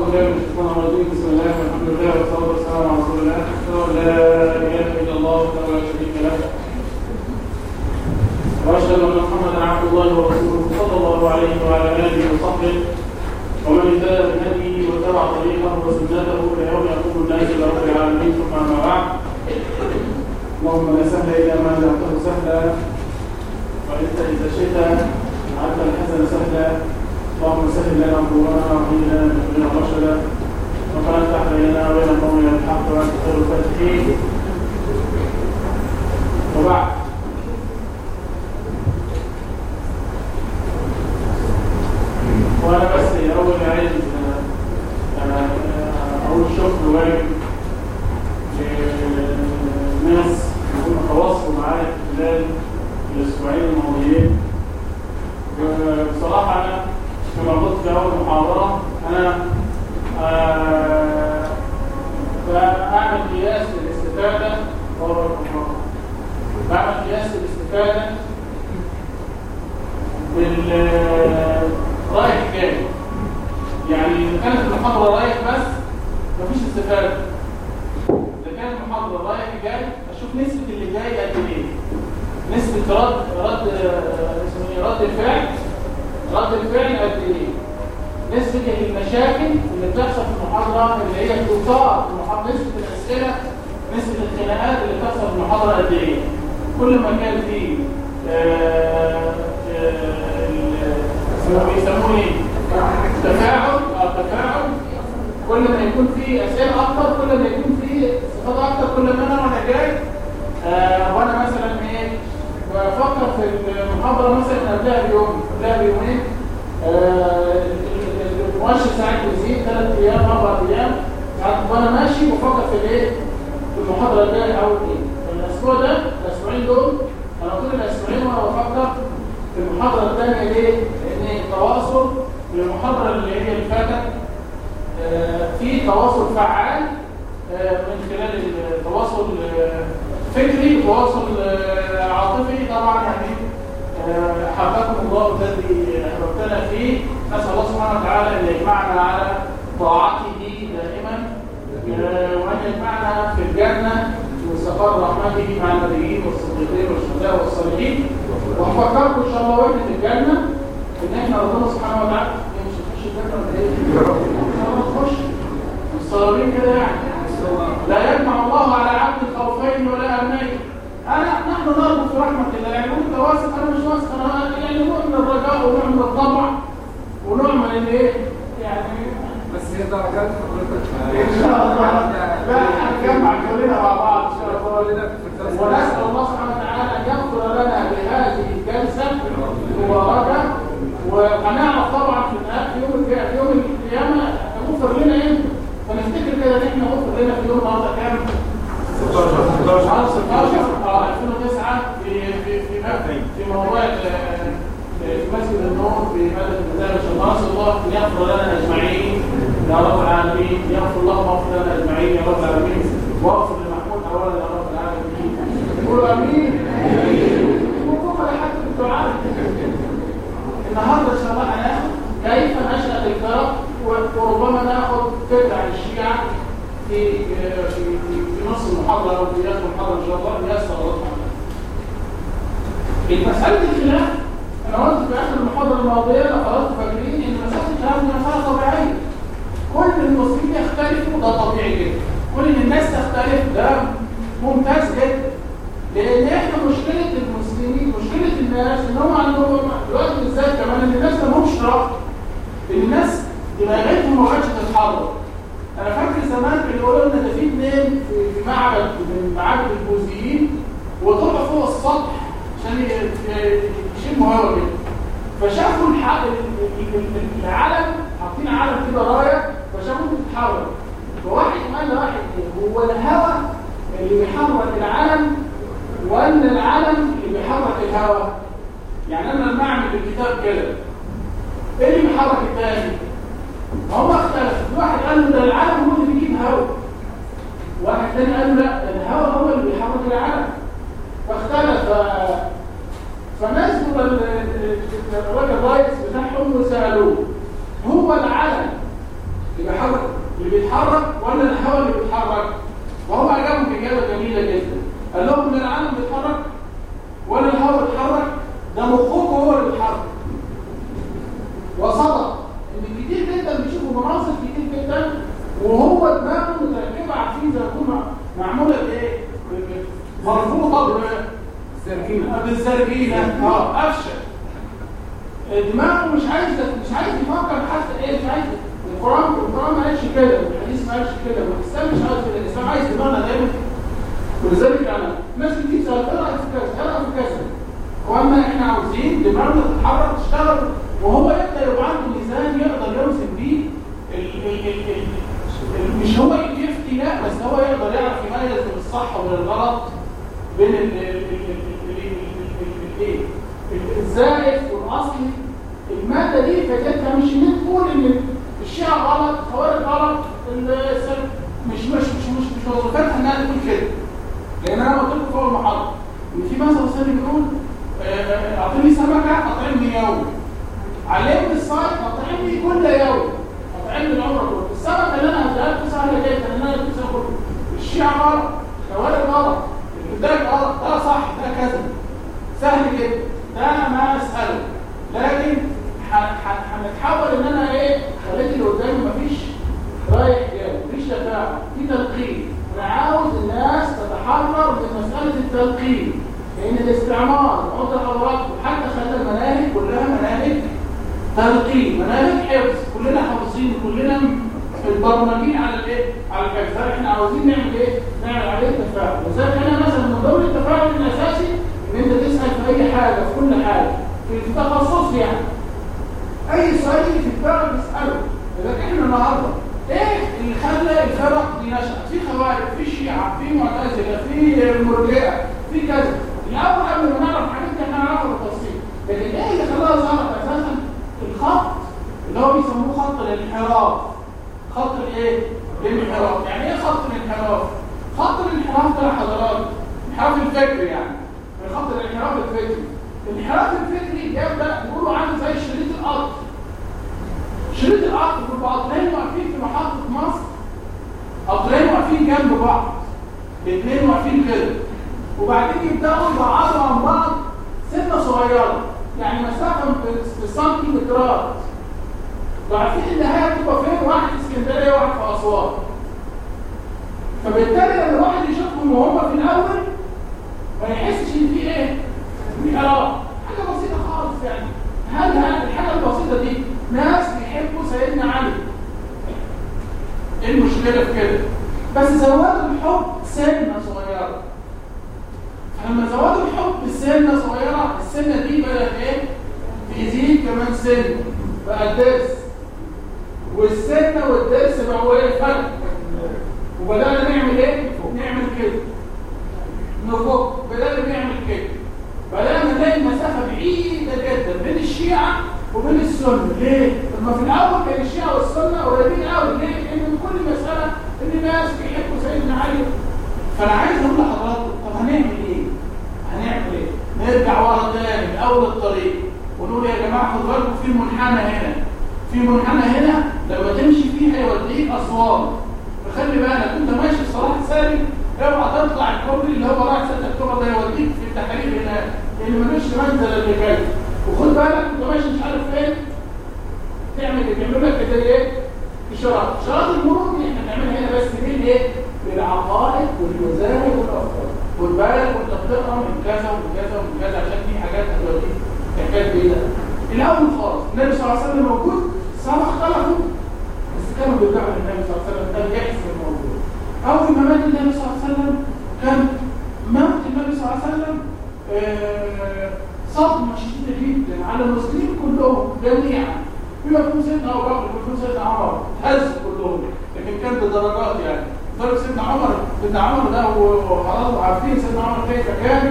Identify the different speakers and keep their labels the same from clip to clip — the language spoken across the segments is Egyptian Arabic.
Speaker 1: بالله من الشيطان الرجيم بسم الله والحمد لله والصلاه والسلام على رسول الله اشهد ان لا اله الا الله وحده لا شريك له واشهد ان محمدا عبد الله ورسوله صلى الله عليه وعلى اله وصحبه ومن اهتدى بهديه واتبع طريقه وسنته الى يوم يقوم الناس الى رب العالمين ثم اما بعد اللهم لا سهل الا ما جعلته سهلا وانت اذا شئت جعلت الحسن سهلا اللهم سهل لنا امورنا وهيئ لنا من امرنا رشدا ربنا افتح بيننا وبين القوم الحق وانت خير الفاتحين وبعد وانا بس اول عايز آه، اقول شكر واجب للناس اللي هم تواصلوا معايا خلال الاسبوعين الماضيين وبصراحه انا كما قلت في اول محاضره انا آه، بعمل قياس للاستفاده بعمل قياس للاستفاده بالرايح جاي يعني اذا كانت المحاضره رايح بس مفيش استفاده اذا كانت المحاضره رايح جاي اشوف نسبه اللي جاي قد ايه نسبه رد رد آه، اسمه ايه رد الفعل رد الفعل قد ايه نسبة المشاكل اللي بتحصل في المحاضرة اللي هي بتثار في المحاضرة نسبة الأسئلة نسبة الخناقات اللي بتحصل في المحاضرة قد ايه كل ما كان فيه آه، آه، ال- بيسموه ايه تفاعل اه تفاعل كل ما يكون فيه أسئلة أكتر كل ما يكون فيه صفات أكتر كل ما أنا وأنا جاي آه، وأنا مثلا ايه بفكر في المحاضرة مثلا قبلها بيوم قبلها بيومين آه، المؤشر ساعات بيزيد ثلاث ايام اربع ايام ساعات وانا ماشي بفكر في الايه في المحاضره الجايه او ايه الاسبوع ده الاسبوعين دول انا طول الاسبوعين وانا بفكر في المحاضره الثانيه ليه؟ لان التواصل المحاضره اللي هي اللي فاتت آه، في تواصل فعال آه، من خلال التواصل آه، فكري وتواصل آه، عاطفي طبعا يعني آه، حبكم الله الذي احببتنا فيه نسال الله سبحانه وتعالى ان يجمعنا على طاعته دائما آه، وان يجمعنا في الجنه واستقر رحمته مع النبيين والصديقين والشهداء والصالحين وهفكركم ان شاء الله واحنا في الجنه ان احنا ربنا سبحانه وتعالى إيه، مش هنخش الجنه ولا ايه؟ آه، نخش مستغربين كده يعني لا يجمع الله على عبد خوفين ولا امنين انا نحن نرجو في رحمه الله يعني وانت واثق انا مش واثق انا يعني نوع من الرجاء ونوع من الطمع ونوع من الايه يعني
Speaker 2: بس هي درجات حضرتك
Speaker 1: ان شاء الله لا هنجمع كلنا مع بعض ان شاء الله ونسال الله سبحانه وتعالى ان يغفر لنا بهذه الجلسه المباركه وهنعرف طبعا في الآخر- في يوم القيامه في يوم القيامه غفر لنا امتى فنفتكر كده ان احنا غفر لنا في يوم النهارده كام؟ 16 16 اه 2009 في في في مكة في موضوع ال- في مسجد النور في بلد المدارس الله نسال الله ان يغفر لنا اجمعين يا رب العالمين يغفر الله واغفر لنا اجمعين يا رب العالمين واغفر لمحمود اولا يا رب العالمين قولوا امين وقوم لحد الدعاء النهارده ان شاء الله هناخد كيف نشأت الفرق وربما ناخد فكره عن الشيعه في في في, في نص المحاضره او في اخر المحاضره ان شاء الله يسر الله سبحانه المسألة الخلاف أنا قلت في آخر المحاضرة الماضية لو خلاص فاكرين إن مسألة الخلاف دي مسألة طبيعية كل المسلمين يختلفوا ده طبيعي جدا كل إن الناس تختلف ده ممتاز جدا لأن إحنا مشكلة المسلمين مشكلة الناس إن هم عندهم دلوقتي بالذات كمان إن الناس ما لهمش رأي الناس دماغتهم ما بقتش تتحرك انا فاكر زمان كانوا يقولوا لنا ده في اثنين في في معبد من معابد البوذيين وطلعوا فوق السطح عشان ي- ي- يشموا هوا كده فشافوا الح- ال- ال- ال- العلم حاطين علم كده رايه فشافوه بتتحرك فواحد قال لواحد إيه، هو الهوا اللي بيحرك العلم ولا العلم اللي بيحرك الهوا يعني انا لما اعمل الكتاب كده ايه اللي بيحرك الثاني هم اختلفوا واحد قال له ده العالم هو اللي بيجيب هواء واحد تاني قال له لا الهواء هو اللي بيحرك العالم فاختلف فنزلوا ال- ال- الراجل الرئيس بتاعهم وسالوه هو العالم اللي بيحرك بيتحرك ولا الهواء اللي بيتحرك وهو اجابهم اجابه جميله جدا قال لهم ان العالم بيتحرك ولا الهواء بيتحرك ده مخكم هو اللي بيتحرك وصدق ان كتير جدا بيشوفوا مناظر كتير جدا وهو دماغه متركبه عارفين زي ما تكون معموله بايه؟ مرفوضه ب-
Speaker 2: السرجينة
Speaker 1: بالزرجينه اه قفشه دماغه مش عايز مش عايز يفكر حتى ايه مش عايز القران القران ما قالش كده والحديث ما قالش كده والاسلام مش عايز كده الاسلام عايز دماغنا دايما ولذلك انا ناس كتير سالت ايه رايك في كذا ايه رايك في كذا واما احنا عاوزين دماغنا تتحرك تشتغل وهو يقدر يبقى عنده ميزان يقدر يوزن بيه ال- ال- ال- ال- ال- مش هو يفتي لا بس هو يقدر يعرف يميز بين الصح وبين الغلط بين ال- ال- ال- ال- ال- ال- ال- الايه الزائف والاصلي الماده دي فكرتها مش ان انت تقول ان الشيعة غلط الخوارج غلط السلف مش مش مش مش مش وظيفتها انها تقول كده لان انا قلت لكم فوق المحاضره ان في مثل سامي بيقول آه، آه، اعطيني سمكه اطعمني يوم علمني الصيد اطعمني كل يوم اطعمني العمر كله السمكه اللي انا هديها لكم سهله جدا ان انا اديكم كله الشيعة غلط الخوارج غلط الانتاج غلط ده صح ده كذا سهل جدا ده ما اساله لكن ح- ح- هنتحول ان انا ايه خليت اللي قدامي مفيش رايح جاي مفيش تفاعل في تلقين انا عاوز الناس تتحرر من مساله التلقين لان الاستعمار قلت لحضراتكم حتى خلى المناهج كلها مناهج تلقين مناهج حفظ كلنا حافظين كلنا متبرمجين على الايه على الحفظ هل احنا عاوزين نعمل ايه نعمل عليه تفاعل لذلك انا مثلا من ضمن التفاعل الاساسي ان انت تسال في اي حاجه في كل حاجه في تخصص يعني اي سؤال يجي في دماغك اساله لذلك احنا النهارده ايه اللي خلى الفرق دي نشأت في خوارج في شيعة في معتزلة في مرجئة في كذا الاول قبل ما نعرف الحاجات دي احنا نعرفها بالتفصيل لكن ايه اللي خلاها ظهرت اساسا الخط اللي هو بيسموه خط الانحراف خط الايه الانحراف يعني ايه خط الانحراف خط الانحراف ده حضرات انحراف الفكر يعني من خط الانحراف الفكري الانحراف الفكري يبدا بيقولوا عامل زي شريط القطر شريط القطر بيبقوا قطرين واقفين في محطه مصر قطرين واقفين جنب بعض الاثنين واقفين كده وبعدين يبداوا يبعدوا عن بعض سنه صغيره يعني مسافه بالسنتيمترات وعارفين النهايه بتبقى فين واحد في اسكندريه وواحد في اسوان فبالتالي لما الواحد يشوفهم وهم في الاول ما يحسش ان في ايه؟ في حرام حاجه بسيطه خالص يعني هل هل الحاجه البسيطه دي ناس بيحبوا سيدنا علي ايه المشكله في كده؟ بس زودوا الحب سنه صغيره فلما زودوا الحب سنه صغيره السنه دي بدات ايه؟ تزيد كمان سنه بقى الدرس والسنه والدرس بقوا ايه فرق وبدانا نعمل ايه؟ نعمل كده نفك بدأنا نعمل كده بدأنا نلاقي مسافة بعيدة جدا بين الشيعة وبين السنة ليه؟ لما في الأول كان الشيعة والسنة قريبين قوي ليه؟ لأن من كل مسألة إن الناس بيحبوا سيدنا علي فأنا عايز أقول لحضراتكم طب هنعمل إيه؟ هنعمل إيه؟ نرجع ورا تاني لأول الطريق ونقول يا جماعة خدوا بالكم في منحنى هنا في منحنى هنا لما تمشي فيه هيوديك أسوان فخلي بالك أنت ماشي في صلاح سالم اوعى تطلع الكوبري اللي هو رايح 6 اكتوبر ده يوديك في التحرير هناك اللي ملوش منزل اللي جاي وخد بالك انت ماشي مش عارف فين تعمل ايه بيعملوا لك كده ايه اشارات اشارات المرور دي احنا بنعملها هنا بس ليه ايه للعقائد والمذاهب والافكار خد بالك وانت بتقرا من كذا ومن كذا ومن كذا عشان في حاجات هتوديك الحاجات دي ده الاول خالص النبي صلى الله عليه وسلم موجود الصحابه اختلفوا بس كانوا بيرجعوا للنبي صلى الله عليه وسلم كان يحسن الموضوع أول ما مات النبي صلى الله عليه وسلم كان موت النبي صلى الله عليه وسلم آه، صدمة شديدة جدا على المسلمين كلهم جميعا بما يكون سيدنا أبو بكر بما يكون سيدنا عمر هز كلهم لكن كان بدرجات يعني درجة سيدنا عمر سيدنا عمر ده وخلاص عارفين سيدنا عمر كيف كان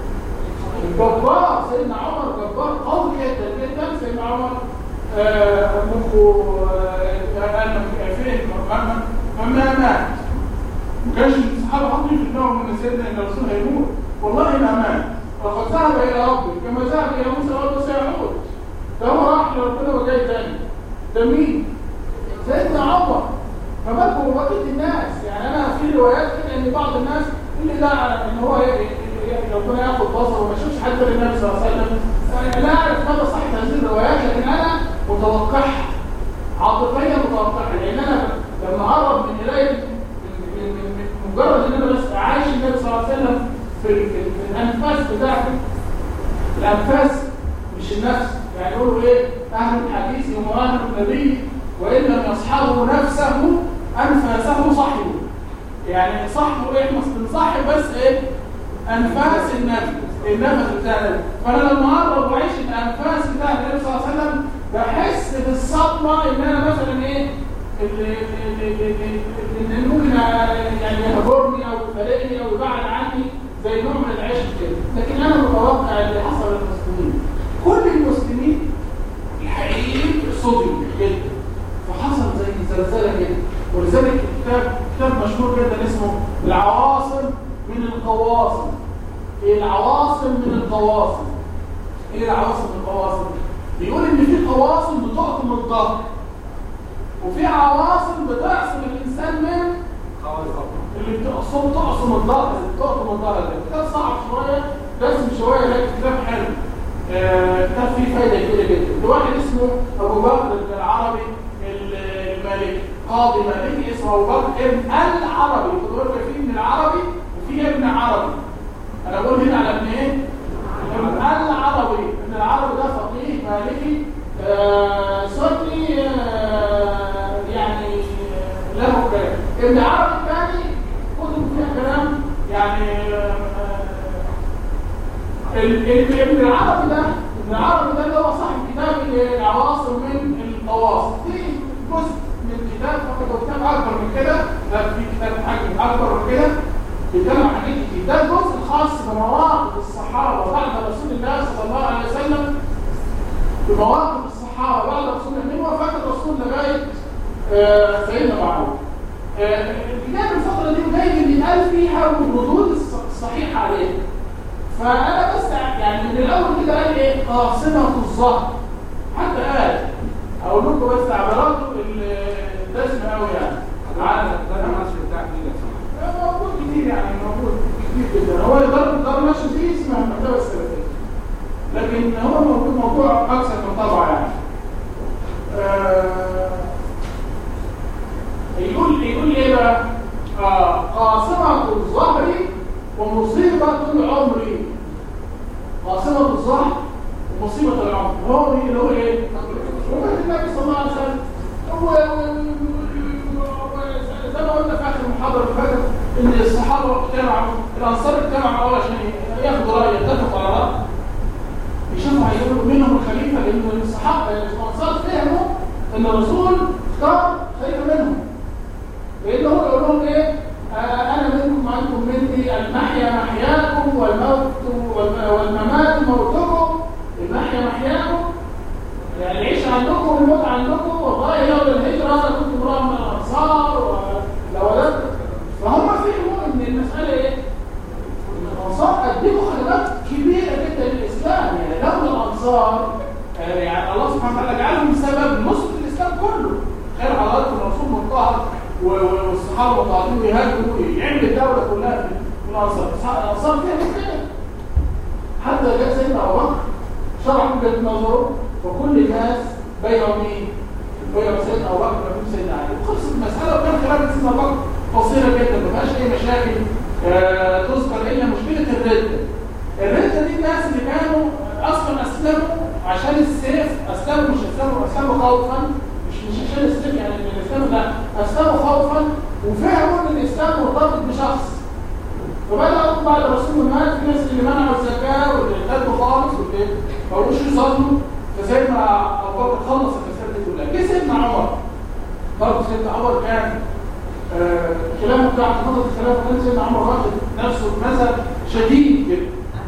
Speaker 1: جبار سيدنا عمر جبار قوي جدا جدا سيدنا عمر آه، مخه آه، قال فين فما مات ما كانش الصحابه حاطين في دماغهم ان سيدنا ان الرسول هيموت والله ما مات وقد ذهب الى ربه كما ذهب الى موسى ربه سيعود ده هو راح لربنا وجاي تاني ده مين؟ سيدنا عمر فبالكم بقيه الناس يعني انا في روايات كده ان بعض الناس اللي لا ان هو ي- ي- ي- ربنا ياخد بصره وما يشوفش حد غير النبي صلى الله عليه وسلم أنا لا اعرف مدى صحه هذه الروايات لكن انا متوقعها عاطفيا متوقعها لان انا لما اقرب من قرايه من- من- من- من مجرد ان انا بس عايش النبي صلى الله عليه وسلم في ال- في ال- في الانفاس بتاعته الانفاس مش النفس يعني يقولوا ايه اهل الحديث هم اهل النبي وان لم يصحبه نفسه انفاسه صحبه يعني صحبه ايه مش بنصحب بس ايه انفاس النبي النفس بتاع النبي فانا لما اقرب واعيش الانفاس بتاع النبي صلى الله عليه وسلم بحس بالصدمه ان انا مثلا ايه اللي اللي- اللي- اللي- اللي ممكن يعني يهجرني او يفارقني او يبعد عني زي نوع من العشق كده لكن انا متوقع اللي حصل للمسلمين كل المسلمين الحقيقيين صدموا جدا فحصل زي زلزال كده ولذلك كتاب كتاب مشهور جدا اسمه العواصم من القواصم ايه العواصم من القواصم ايه العواصم من القواصم بيقول ان في قواصم بتقطم الظهر وفي عواصم بتعصم الانسان من
Speaker 2: خالص
Speaker 1: اللي بتقصم تقصم الظهر اللي بتقطم الظهر ده كتاب صعب شويه رسم شويه لكن كتاب حلو آه، كتاب فيه فايده كبيره جدا ده واحد اسمه ابو بكر بن العربي المالكي قاضي مالكي اسمه ابو بكر ابن العربي خدوا بالكم في ابن العربي وفي ابن عربي انا بقول هنا على ابن ايه ابن العربي ابن العربي ده فقيه مالكي آه، سني آه، يعني آه، له كلام ابن عربي الثاني كتب فيها كلام يعني آه، ال- ال- ابن العربي ده ابن العربي ده اللي هو صاحب كتاب العواصم من القواصم في جزء من كتاب فقط هو كتاب اكبر من كده ده في كتاب حجم اكبر من كده بيتكلم عن حاجات كتير ده الجزء الخاص بمواقف الصحابه بعد رسول الله صلى الله عليه وسلم بمواقف الصحابه بعد رسول الله من وفاه الرسول لغايه آه، سيدنا معاويه آه، الكتاب الفتره دي جاي اللي قال فيها الردود الص- الصحيحه عليه فانا بس يعني من الاول كده قال ايه قاصمه الظهر حتى قال اقول لكم بس عباراته الدسمه قوي يعني
Speaker 2: عادة ده انا ماشي بتاعك دي يا سماعة.
Speaker 1: موجود كتير يعني موجود كتير جدا هو دار دار نشر دي اسمها المكتبه السلفيه لكن هو موجود موضوع اكثر من طبعه يعني آه يقول يقول ايه بقى آه قاصمه الظهر ومصيبه العمر قاصمه الظهر ومصيبه العمر هو اللي هو ايه هو النبي صلى الله عليه وسلم هو زي ما قلنا في اخر المحاضره اللي فاتت ان الصحابه اجتمعوا الانصار اجتمعوا اول عشان ياخدوا راي يتفقوا على راي يشوفوا هيقولوا منهم الخليفه لان الصحابه الانصار فهموا ان الرسول اختار خليفه منهم لان هو يقول لهم ايه آه انا منكم وانتم مني المحيا محياكم والموت والم- والممات موتكم المحيا محياكم يعني العيش عندكم والموت عندكم والله لولا الهجرة أنا كنت امرأة من الأنصار ولو ولدت فهم فهموا إن المسألة إيه؟ إن الأنصار قدموا خدمات كبيرة جدا للإسلام يعني لولا الأنصار آه، يعني الله سبحانه وتعالى جعلهم سبب نصرة الإسلام كله خير حضراتكم الرسول مضطهد و- و- والصحابة مضطهدين ويهاجموا يعمل الدولة كلها في في الأنصار الأنصار فيها كده حتى جاء سيدنا ابو بكر شرح وجهه نظره وكل الناس بيعوا مين؟ بيعوا سيدنا ابو بكر وبين سيدنا علي وخلصت المساله وكان كلام سيدنا ابو بكر قصيره جدا ما فيهاش اي مشاكل آه، تذكر الا مشكله الرده الرده دي الناس اللي كانوا اصلا اسلموا عشان السيف اسلموا مش اسلموا اسلموا خوفا مش مش عشان السيف يعني من الاسلام لا اسلموا خوفا وفهموا ان الاسلام مرتبط بشخص فبدأوا بعد رسول مات في ناس اللي منعوا الزكاة واللي خدوا خالص واللي ما بقوش يصلوا فسيدنا أبو بكر خلص المسألة دي كلها جه سيدنا عمر برضه سيدنا عمر كان آه، كلامه بتاع فترة الخلافة كان سيدنا عمر واخد نفسه بمذهب شديد جدا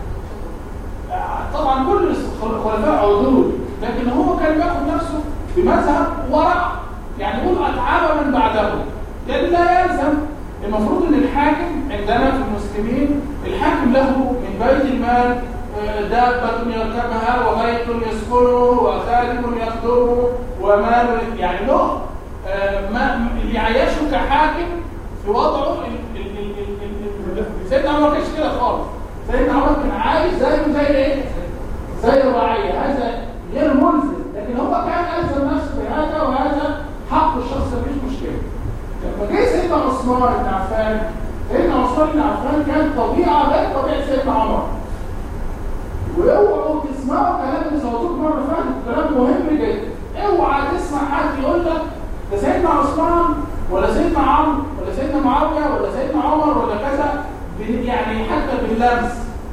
Speaker 1: آه، طبعا كل الخلفاء عدول لكن هو كان بياخد نفسه بمذهب ورع يعني يقول أتعاب من بعده يعني لا يلزم المفروض ان الحاكم عندنا في المسلمين الحاكم له من بيت المال آه، دابة يركبها وبيت يسكنه وخادم يخدمه ومال يعني له آه، ما بيعيشه كحاكم في وضعه ال- ال- ال- ال- ال- ال- سيدنا عمر ما كانش كده خالص سيدنا عمر كان عايش زيه زي ايه؟ زي الرعيه هذا غير ملزم لكن هو كان الزم نفسه بهذا وهذا حق الشخص مفيش مشكله لما جه سيدنا عثمان بن عفان سيدنا عثمان بن عفان كان طبيعه غير طبيعه سيدنا عمر واوعوا تسمعوا كلام اللي صوتوك مره فاتت كلام مهم جدا اوعى تسمع حد يقول لك ده سيدنا عثمان ولا سيدنا عمرو ولا سيدنا معاويه ولا سيدنا عمر ولا كذا بن- يعني حتى باللمس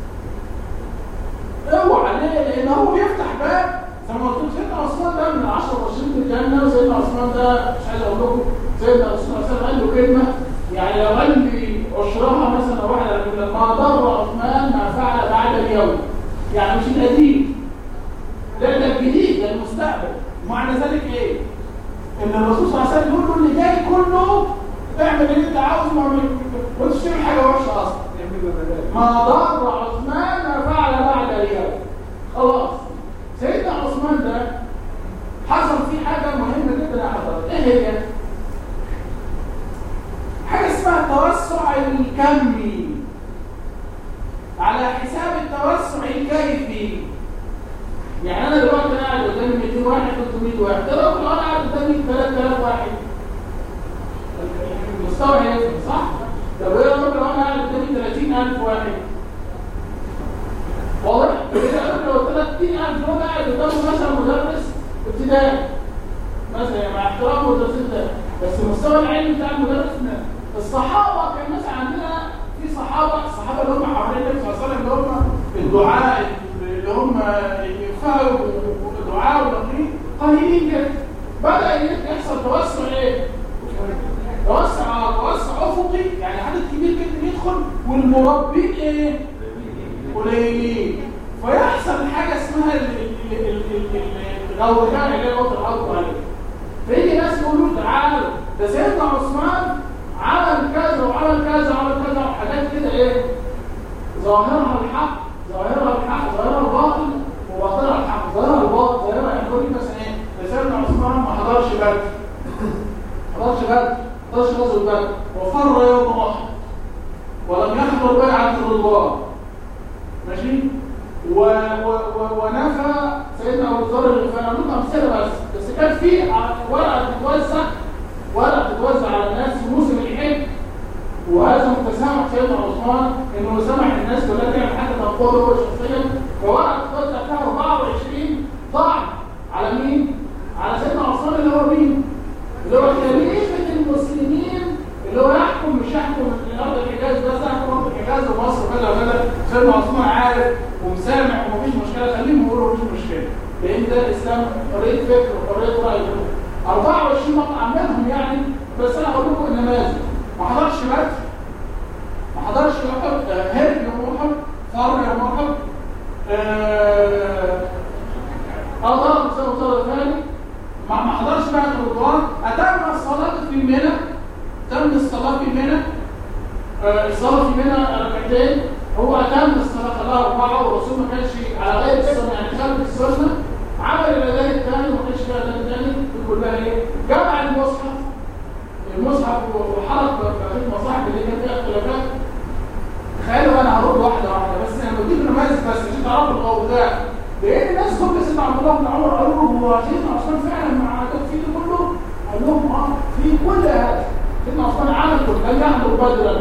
Speaker 1: اوعى ليه؟ لان هو بيفتح باب زي ما قلت لك سيدنا عثمان ده من 10 مبشرين بالجنه وسيدنا عثمان ده مش عايز اقول لكم سيدنا عثمان صلى الله عليه وسلم قال له كلمه يعني لو قال لي عشرها مثلا او واحده من ما ضر عثمان ما فعل بعد اليوم يعني مش القديم لا ده الجديد ده المستقبل معنى ذلك ايه؟ ان الرسول صلى الله عليه وسلم يقول له اللي جاي كله اعمل اللي انت عاوزه ما وانت تعمل حاجه وحشه اصلا
Speaker 2: يعمل بدل
Speaker 1: ما ضر عثمان ما فعل بعد اليوم خلاص سيدنا عثمان ده حصل فيه حاجه مهمه جدا يا حضرتك ايه هي حاجه اسمها التوسع الكمي على حساب التوسع الكيفي يعني انا دلوقتي قاعد قدامي 200 واحد 300 واحد ده لو انا قاعد قدامي 3000 واحد المستوى هيفرق صح؟ طب ايه لو انا قاعد قدامي 30000 واحد واضح؟ كده لو 30000 دول قاعد قدامه مثلا مدرس ابتدائي مثلا مع احترام مدرسين ده بس المستوى العلمي بتاع المدرس ده الصحابه كان مثلا عندنا في صحابه الصحابه اللي هم حوالين النبي صلى الله عليه وسلم اللي هم الدعاء اللي هم يفعلوا الدعاء والتقريب قليلين جدا بدا يحصل توسع ايه؟ توسع توسع افقي يعني عدد كبير جدا يدخل والمربين ايه؟ قليلين فيحصل حاجه اسمها الغوغاء اللي هي وقت الحرب عليه فيجي ناس يقولوا تعالوا ده سيدنا عثمان عمل كذا وعمل كذا وعمل كذا وحاجات كده ايه ظاهرها الحق ظاهرها الحق ظاهرها الباطل وباطنها الحق ظاهرها الباطل ظاهرها يعني يقول لك مثلا ايه ده سيدنا عثمان ما حضرش بدر ما حضرش بدر ما حضرش غزوه بدر وفر يوم احد ولم يحضر بيعه الرضوان ماشي و... و... و... ونفى سيدنا ابو ذر الغفاري عندكم امثله بس بس كان في ورقه بتتوزع ورقه بتتوزع على الناس في موسم الحج وهذا متسامح سيدنا عثمان انه سمح الناس كلها تعمل حاجه تنقضه هو شخصيا فورقه بتتوزع فيها 24 طعن على مين؟ على سيدنا عثمان اللي هو مين؟ اللي هو خليفه المسلمين اللي هو يحكم مش يحكم ارض الحجاز بس يحكم ارض الحجاز ومصر وكذا وكذا سيدنا عثمان عارف ومسامح ومفيش مشكله خليهم يقولوا مفيش مشكله لان ده الاسلام حريه فكر وحريه راي 24 مقطع منهم يعني بس انا هقول لكم النماذج ما حضرش بدر ما حضرش احد هرب يوم احد فر يوم احد اضرب بسبب صلاه ثاني ما ما حضرش بعد الرضوان اتم الصلاه في منى تم الصلاه في منى آه، الصلاه في منى ركعتين هو اتم الصلاه خلاها اربعه والرسول ما كانش على غير السنه يعني خالف السنه عمل الاذان الثاني وما كانش فيها اذان ثاني دي كلها ايه؟ جمع المصحف المصحف وحرق بقيه المصاحف اللي كان فيها اختلافات تخيلوا انا هرد واحده واحده بس انا بديك نماذج بس عشان تعرفوا الغوغاء لان الناس كل سيدنا عبد الله بن عمر قالوا له هو سيدنا عثمان فعلا مع التكفير كله قال لهم اه في كل هذا سيدنا عثمان عمل كل لم يحضر بدرا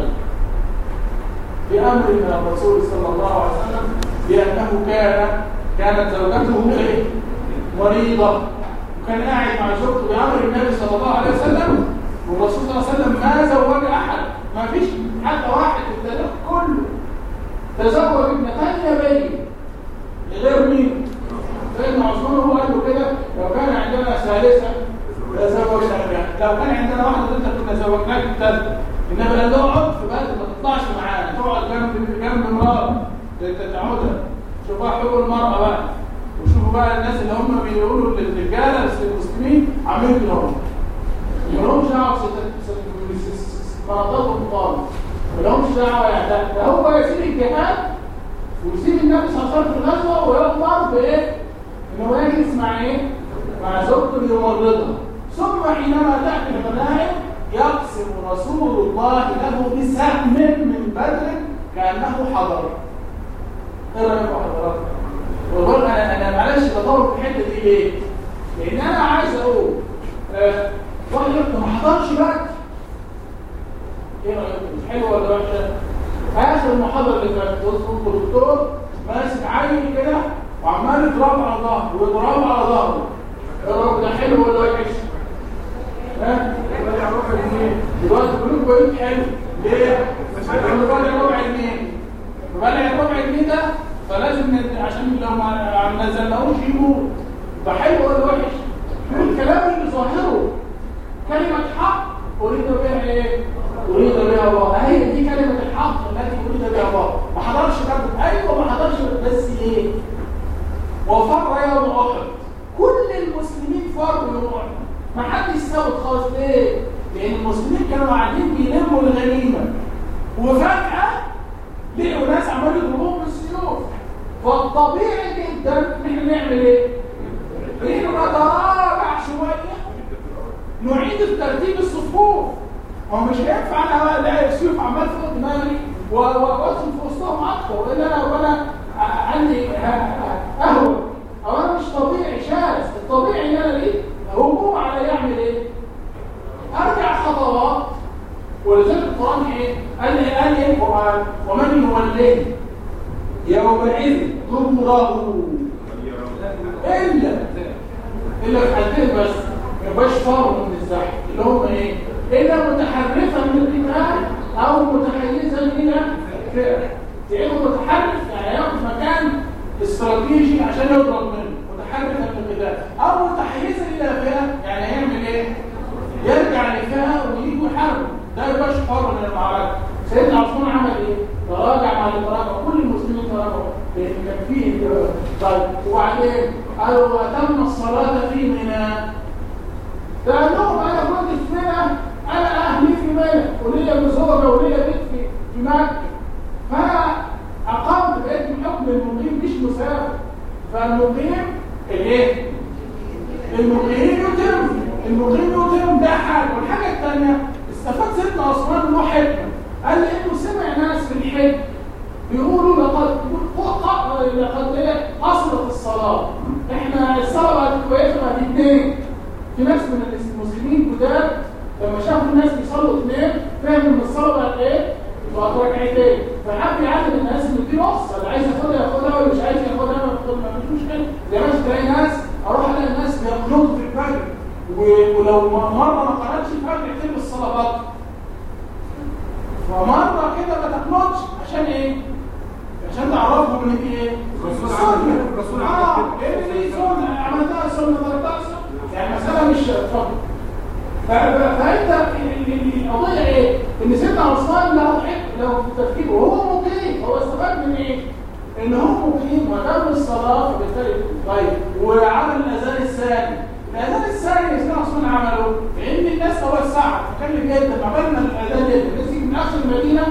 Speaker 1: بامر من الرسول صلى الله عليه وسلم بانه كان كانت زوجته ايه؟ مريضه وكان قاعد مع زوجته بامر النبي صلى الله عليه وسلم والرسول صلى الله عليه وسلم ما زوج احد ما فيش حتى واحد في التاريخ كله تزوج ابنتين نبي غير مين؟ سيدنا عثمان هو قال له كده لو كان عندنا ثالثه لزوجنا بها لو كان عندنا واحده ثالثه كنا زوجناك الثالثه انما قال له اقعد في بلد ما تطلعش معانا تقعد جنب جنب امراه تعودها شوف بقى حقوق المراه بقى وشوفوا بقى الناس اللي هم بيقولوا للرجاله المسلمين عاملين كده هم ما لهمش دعوه بمناطقهم خالص ما لهمش دعوه يعني ده ده هو يسيب الجهاد ويسيب النبي صلى الله عليه وسلم في الغزوه ويؤمر بايه؟ ان هو يجلس مع ايه؟ مع زوجته ليمرضها ثم حينما تاتي الغنائم يقسم رسول الله له بسهم من بدر كانه حضر ايه رايكم حضراتكم والله انا انا معلش بطور في الحته دي ليه لان انا عايز اقول آه، واحد يقول ما حضرش بقى ايه رايكم حلوه ولا وحشه اخر المحاضره اللي فاتت الدكتور ماسك عيل كده وعمال يضرب على ظهره ويضرب على ظهره ايه رايكم ده حلو ولا وحش ها
Speaker 2: راجع روح الاثنين
Speaker 1: دلوقتي كلكم بقيت حلو ليه؟ لانه بلع ربع جنيه بلع ربع جنيه ده فلازم ن- عشان لو ما ما نزلناهوش يموت ده حلو ولا وحش؟ الكلام اللي ظاهره كلمة حق أريد بها إيه؟ أريد بها الله هي دي كلمة الحق التي أريد بها الله ما حضرش بدر أيوه ما حضرش بس إيه؟ وفر يوم أحد كل المسلمين فروا يوم أحد ما حدش سابت خالص ليه؟ لأن المسلمين كانوا قاعدين بيلموا الغنيمة وفجأة لقوا ناس عمالوا يضربوهم بالسيوف فالطبيعي جدا إن احنا نعمل إيه؟ إحنا نتراجع شوية نعيد الترتيب الصفوف هو مش هينفع انا الاقي السيوف عمال فوق دماغي و- و- وادخل في وسطهم اكتر والا انا وانا عندي اهوى او انا مش طبيعي شاذ الطبيعي ان انا ليه هجوم على يعمل ايه؟ ارجع خطوات ولذلك القران ايه؟ قال لي قال لي القران ومن يوليه يومئذ دبره الا الا في حالتين بس ما يبقاش فار من الزحف اللي هم ايه الا متحرفا من القتال او متحيزا الى فئه تلاقيه متحرف يعني ياخد مكان استراتيجي عشان يضرب منه متحرفا من القتال او متحيزا الى فئه يعني هيعمل ايه يرجع لفئه ويجي يحارب ده يبقاش فار من المعركه سيدنا عثمان عمل ايه تراجع مع التراجع كل المسلمين تراجعوا لان كان فيه طيب وبعدين قالوا واتم الصلاه في منى فقال لهم انا كنت في منى انا اهلي في منى وليا زوجه وليا بيت في في مكه فانا اقمت بقيت بحكم المقيم مش مسافر فالمقيم الايه؟ المقيم يتم المقيم يتم ده حاجه والحاجه الثانيه استفاد سيدنا عثمان له حكمه قال لي انه سمع ناس في الحج بيقولوا لقد لقد ايه اصلت الصلاه احنا الصلاه بقت كويسه بقت اثنين في ناس من المسلمين جداد لما شافوا الناس بيصلوا اثنين فهم ان الصلاه بقت ايه؟ بقت ركعتين فحب يعلم الناس ان دي نص اللي عايز ياخدها ياخدها واللي مش عايز ياخدها ما ياخدها ما فيش مشكله زي ما تلاقي ناس اروح الاقي الناس بيقنطوا في الفجر و- ولو مره ما قراتش الفجر يتم الصلاه بطل فمره كده ما تقنطش عشان ايه؟ عشان تعرفوا ان دي ايه؟
Speaker 2: الرسول
Speaker 1: سنة.
Speaker 2: عمل- الرسول عمل
Speaker 1: اه
Speaker 2: كده.
Speaker 1: ايه دي سنه عملتها سنه تركتها سنه يعني مساله مش اتفضل ف- ف- فانت ال- ال- القضيه ايه؟ ان سيدنا عثمان له حكم له في تفكيره وهو مقيم هو استفاد من ايه؟ ان هو مقيم وتم الصلاه فبالتالي طيب وعمل الاذان الثاني الاذان الثاني اللي سيدنا عثمان عمله لان الناس توسعت فكان جدا عملنا الاذان جدا الناس يجي من اخر المدينه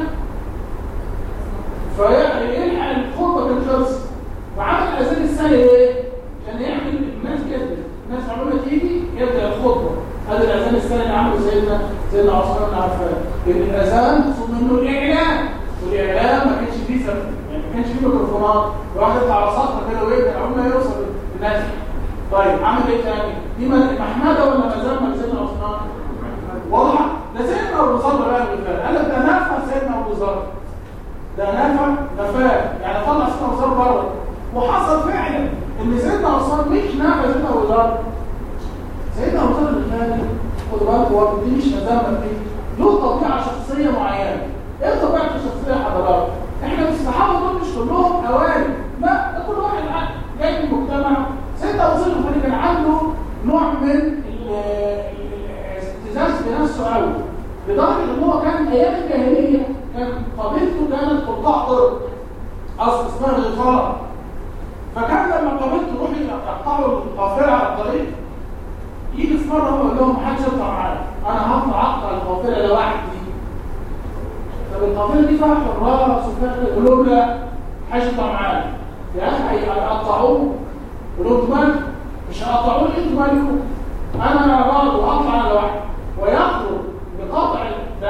Speaker 1: فيلحق الخطبه كانت خلصت وعمل الاذان الثاني ايه؟ عشان يعمل الناس كده الناس عماله تيجي يبدا الخطبه هذا الاذان الثاني اللي عمله سيدنا سيدنا عثمان بن عفان لان الاذان مقصود منه الاعلان والاعلان ما كانش فيه سبب يعني ما كانش فيه ميكروفونات الواحد يطلع على سطح كده ويبدا عمال ما يوصل للناس طيب عمل ايه تاني؟ دي محمده ولا مذمه لسيدنا عثمان؟ واضحه؟ ده سيدنا ابو ذر بقى اللي فات قال لك ده نفى سيدنا ابو ذر ده نفى نفاه يعني طلع سيدنا ابو ذر بره وحصل فعلا ان سيدنا عثمان مش نفى سيدنا ابو ذر سيدنا ابو ذر الغفاري خدوا بالكم هو دي مش مذمه فيه له طبيعه شخصيه معينه ايه طبيعه الشخصيه حضرتك؟ احنا في الصحابه دول مش كلهم اوائل لا ده كل واحد عاد جاي من المجتمع سيدنا ابو ذر الغفاري كان عنده نوع من ال- ال- الاعتزاز بنفسه قوي لدرجه ان هو كان ايام الجاهليه كان قبيلته كانت قطاع طرق اصل اسمها الغفار فكان لما قابلته يروح يقطعوا القافله على الطريق يجي في مره هو يقول لهم محدش يطلع معايا انا هطلع اقطع القافله لوحدي طب القافله دي فيها حراس وفيها يقول لهم لا محدش يطلع معايا يا اخي هيقطعوه يقول لهم مالكم مش هقطعوني انتوا مالكم انا برضه هطلع انا لوحدي ويخرج بقدر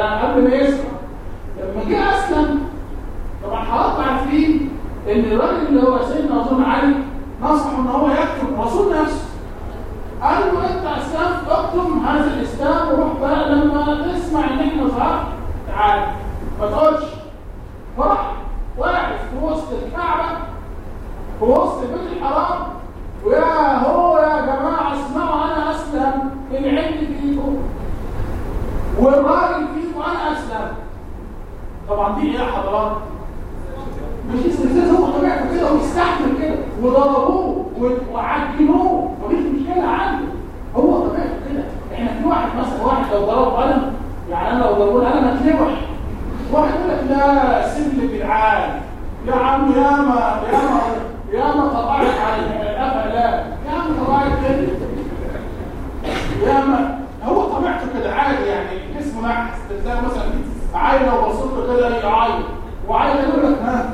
Speaker 1: قبل ما يسلم لما جه اسلم طبعا حضرتك عارفين ان الراجل اللي هو سيدنا اظن علي نصحه ان هو يكتب الرسول نفسه قال له انت اسلمت اكتم هذا الاسلام وروح بقى لما تسمع ان احنا ظهرت تعال ما تقولش فراح واقف في وسط الكعبه في وسط بيت الحرام ويا هو يا جماعه اسمعوا انا اسلم العلم فيكم والراجل فيكم انا اسلم طبعا دي ايه يا حضرات مش استفزاز هو طبيعته كده ويستحمل كده وضربوه وعجنوه مفيش مشكله عنده هو طبيعته كده احنا في واحد مثلا واحد لو ضرب قلم يعني انا لو ضربوا قلم اتلوح واحد يقول لك لا سيب لي جدعان يا عم ياما ياما ياما طبعت على القفا لا يا عم طبعت كده ياما هو طبيعته كده عادي يعني جسمه نحس تلاقي مثلا عيل لو بصيت له كده يعيط وعيل يقول لك ها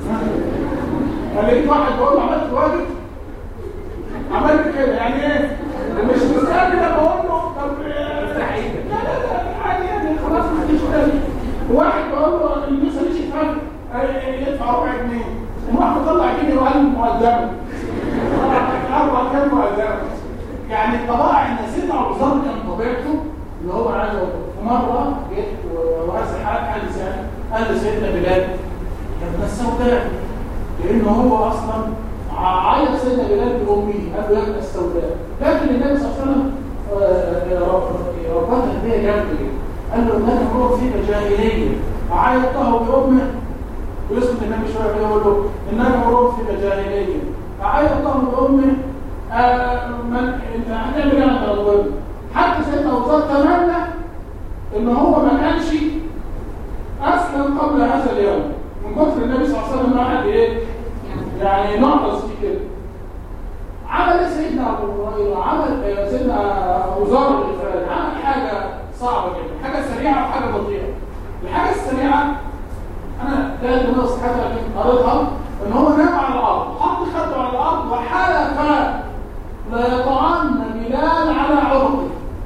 Speaker 1: فلقيت واحد بقول له عملت واجب عملت كده يعني ايه مش مستني لما اقول له طب افتح ايدك لا لا لا عادي يعني خلاص مفيش تاني واحد بقول له الناس مش يفهم يدفع ربع جنيه وراح مطلع جنيه وقال مقدمه اربع كام مقدمه يعني الطبائع ان سيدنا ابو ذر كان طبيعته اللي هو عايز في مره جيت ورأس حال قال لسان قال لسيدنا بلال يا ابن السوداء لانه هو اصلا عيط سيدنا بلال بامه قال له يا ابن السوداء لكن النبي صلى الله عليه وسلم ربطها بيها جامد قال له انك امرؤ فيك جاهليه اعيطته بامه ويسكت النبي شويه كده يقول له انك امرؤ فيك جاهليه اعيطته بامه آه من انت هتعمل ايه انت ربنا حتى سيدنا ابو ذر تمنى ان هو ما كانش اسلم قبل هذا اليوم من كثر النبي صلى الله عليه وسلم قاعد ايه يعني ناقص في كده عمل ايه سيدنا ابو هريره عمل سيدنا ابو ذر الغفاري عمل حاجه صعبه جدا حاجه سريعه وحاجه بطيئه الحاجه السريعه انا لا ادري نص حاجه لكن قريتها ان هو نام على الارض حط خده على الارض وحلف لا يطعن بلال على عرقه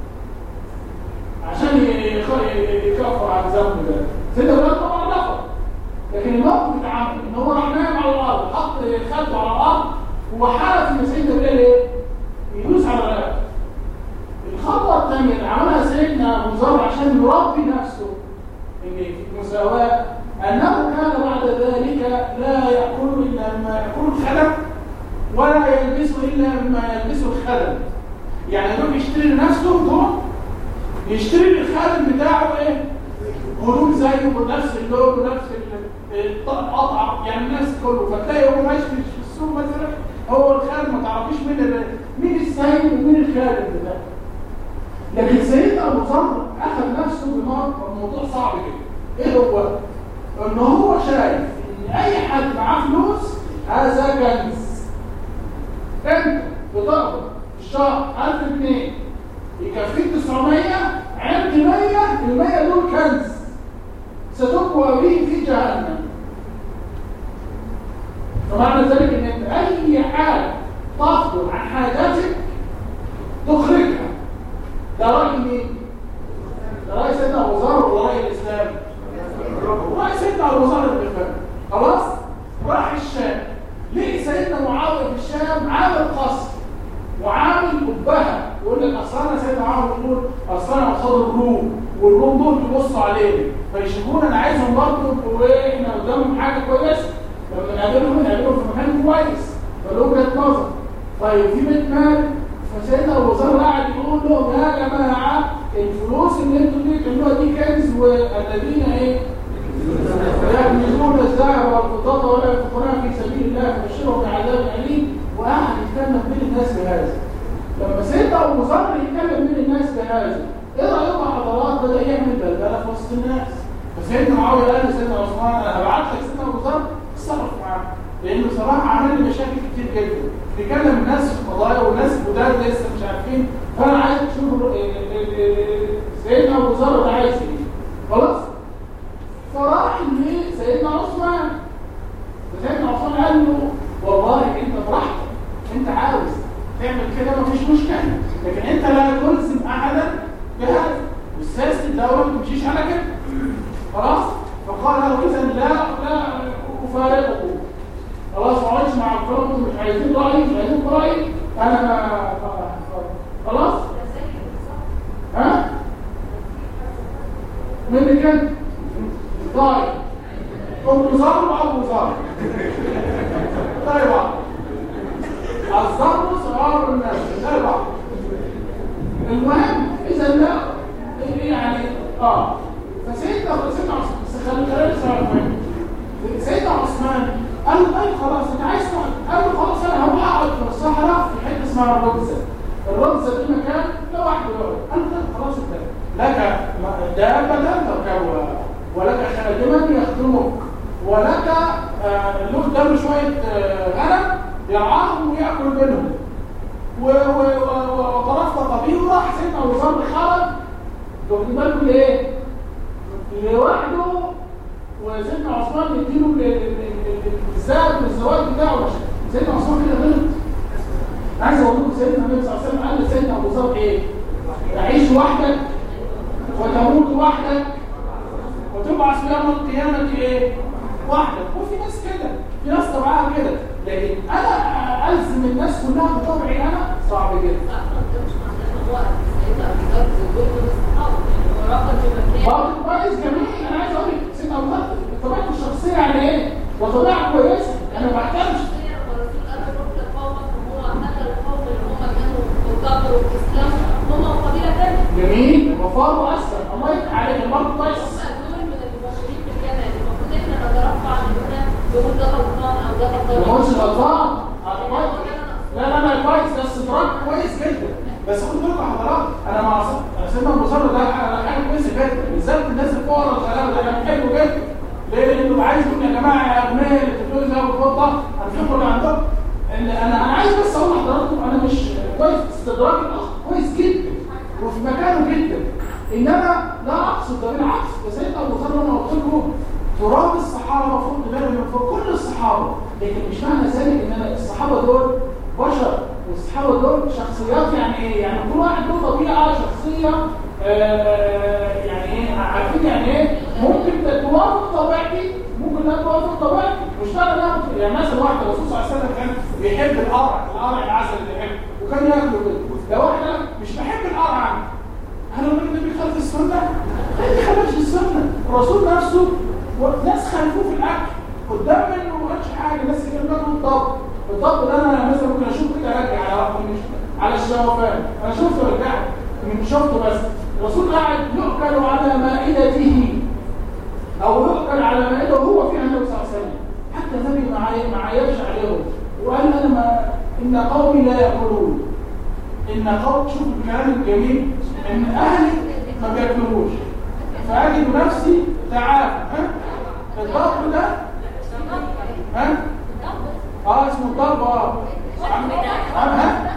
Speaker 1: عشان يكفر عن ذنب ده سيدنا بلال طبعا نفر لكن الموقف اتعمل ان هو راح نام على الارض حط خده على الارض وحلف ان سيدنا بلال ايه يدوس على رقبته الخطوه الثانيه اللي عملها سيدنا ابو ذر عشان يربي نفسه ان في المساواه انه كان بعد ذلك لا ياكل الا ما ياكل الخلق ولا يلبس الا مما يلبسه الخدم يعني دول يشتري لنفسه هدوم يشتري للخادم بتاعه ايه هدوم زيه بنفس اللون بنفس القطعه يعني الناس كله فتلاقي هو ماشي في السوق مثلا هو الخادم ما تعرفيش مين مين السيد ومين الخادم بتاعه لكن سيدنا ابو ذر اخذ نفسه بموضوع صعب كده ايه هو ان هو شايف ان اي حد معاه فلوس هذا كنز انت بتقبض في الشهر 1000 جنيه يكفيك 900 عند 100 ال 100 دول كنز ستقوى به في جهنم فمعنى ذلك ان انت اي حاجه تفضل عن حاجاتك تخرجها ده راي مين؟ ده راي سيدنا ابو ذر ولا راي الاسلام؟ راي سيدنا ابو ذر الغفاري خلاص؟ راح الشام ليه سيدنا معاويه في الشام عامل قصر وعامل قبها يقول لك اصل انا سيدنا معاويه بيقول اصل انا قصاد الروم والروم دول بيبصوا علينا فيشوفونا انا عايزهم برضه واحنا قدامهم حاجه كويسه لما نقابلهم نقابلهم في مكان كويس فله وجهه نظر طيب في بيت مال فسيدنا ابو ذر قاعد يقول لهم يا جماعه الفلوس اللي انتوا دي تعملوها دي كنز والذين ايه يكنزون الذهب والفضة ولا ينفقونها في سبيل الله فبشرهم بعذاب أليم وقعد يتكلم بين الناس بهذا لما سيدنا أبو ذر يتكلم بين الناس بهذا إيه رأيكم حضرات بدأ يعمل بلبلة في وسط الناس فسيدنا معاوية قال لسيدنا عثمان أنا هبعت لك سيدنا أبو ذر اتصرف معاه لأنه بصراحة عمل لي مشاكل كتير جدا بيكلم الناس في قضايا والناس جداد لسه مش عارفين فأنا عايز أشوف سيدنا أبو ذر ده عايز إيه خلاص فراح لسيدنا عثمان فسيدنا عثمان قال له والله انت براحتك انت عاوز تعمل كده مفيش مشكله لكن انت لا تلزم احدا بهذا والسياسه الدوله ما تمشيش على كده ام زار وابو زار زي بعض الزر صغار الناس زي بعض المهم اذا لا يعني اه فسيدنا سيدنا عثمان بس خلي خلينا نسمع المهم سيدنا عثمان قال له طيب خلاص انت عايز تقعد قال له خلاص انا هروح اقعد في الصحراء في حته اسمها الرمزه الرمزه دي مكان لوحده يقعد قال له طيب خلاص انت لك دابه تركبها ولك خادما يخدمك ولك آه، له قدامه شويه آه، غنم يرعاهم وياكل منهم و- و- و- وترفق به وراح سيدنا ابو ذر خرج واخدين بالكم ليه؟ لوحده وسيدنا عثمان يديله ال- ال- ال- ال- الزاد والزواج بتاعه سيدنا عثمان كده غلط عايز اقول لكم سيدنا النبي صلى الله عليه وسلم قال لسيدنا ابو ذر ايه؟ تعيش وحدك وتموت وحدك وتبعث يوم القيامة ايه؟ وحدك وفي ناس كده في ناس طبعها كده لكن انا الزم الناس كلها بطبعي انا صعب جدا برضه كويس جميل انا عايز اقول لك سيدنا ابو بكر طبيعته الشخصيه يعني ايه؟ وطبيعه كويسه انا ما بحترمش جميل وفاره اسلم الله يفتح عليك برضه كويس ما هوش غلطان آه، كويس. لا لا لا كويس ده استدراك كويس جدا بس خد بالكم حضرات انا مع ص- سيدنا ابو ذر ده حاجه حاجة كويسه جدا بالذات الناس الفقراء الغلابه ده كان حلو جدا ليه؟ لانه عايز يقول يا جماعه يا اغنياء اللي بتقولوا زي ابو فضه انفقوا اللي عندكم إن انا انا عايز بس اقول لحضراتكم انا مش كويس استدراك الاخ كويس جدا وفي مكانه جدا انما لا اقصد ده بالعكس ده سيدنا ابو ذر انا قلت لكم تراب الصحابه فوق دماغ من فوق كل الصحابه لكن مش معنى ذلك ان أنا الصحابه دول بشر والصحابه دول شخصيات يعني ايه يعني كل واحد له طبيعه شخصيه آه يعني ايه عارفين يعني ايه ممكن توافق طبيعتي ممكن لا توافق طبيعتي مش فارق ناخد يعني مثلا واحد الرسول صلى الله عليه وسلم كان بيحب القرع القرع العسل اللي بيحبه وكان ياكله كده لو احنا مش بحب القرع هل الراجل ده بيخالف السنه؟ لا ما بيخالفش السنه الرسول نفسه ناس خالفوه في الاكل قدام منه ما قالش حاجه الناس اللي بياكلوا الضب الضب ده انا مثلا ممكن اشوف كده ارجع على واحد مش على الشوفان انا شفته رجعت من شفته بس الرسول قاعد يؤكل على مائدته او يؤكل على مائده وهو فيها النبي صلى الله عليه وسلم حتى النبي ما عاي- ما عايرش عليهم وقال انا ما ان قومي لا ياكلون ان قوم شوف الكلام الجميل ان اهلي ما بياكلوش فاجد نفسي تعافى ها الضرب ده ها اه اسمه الضرب اه عم- عم- ها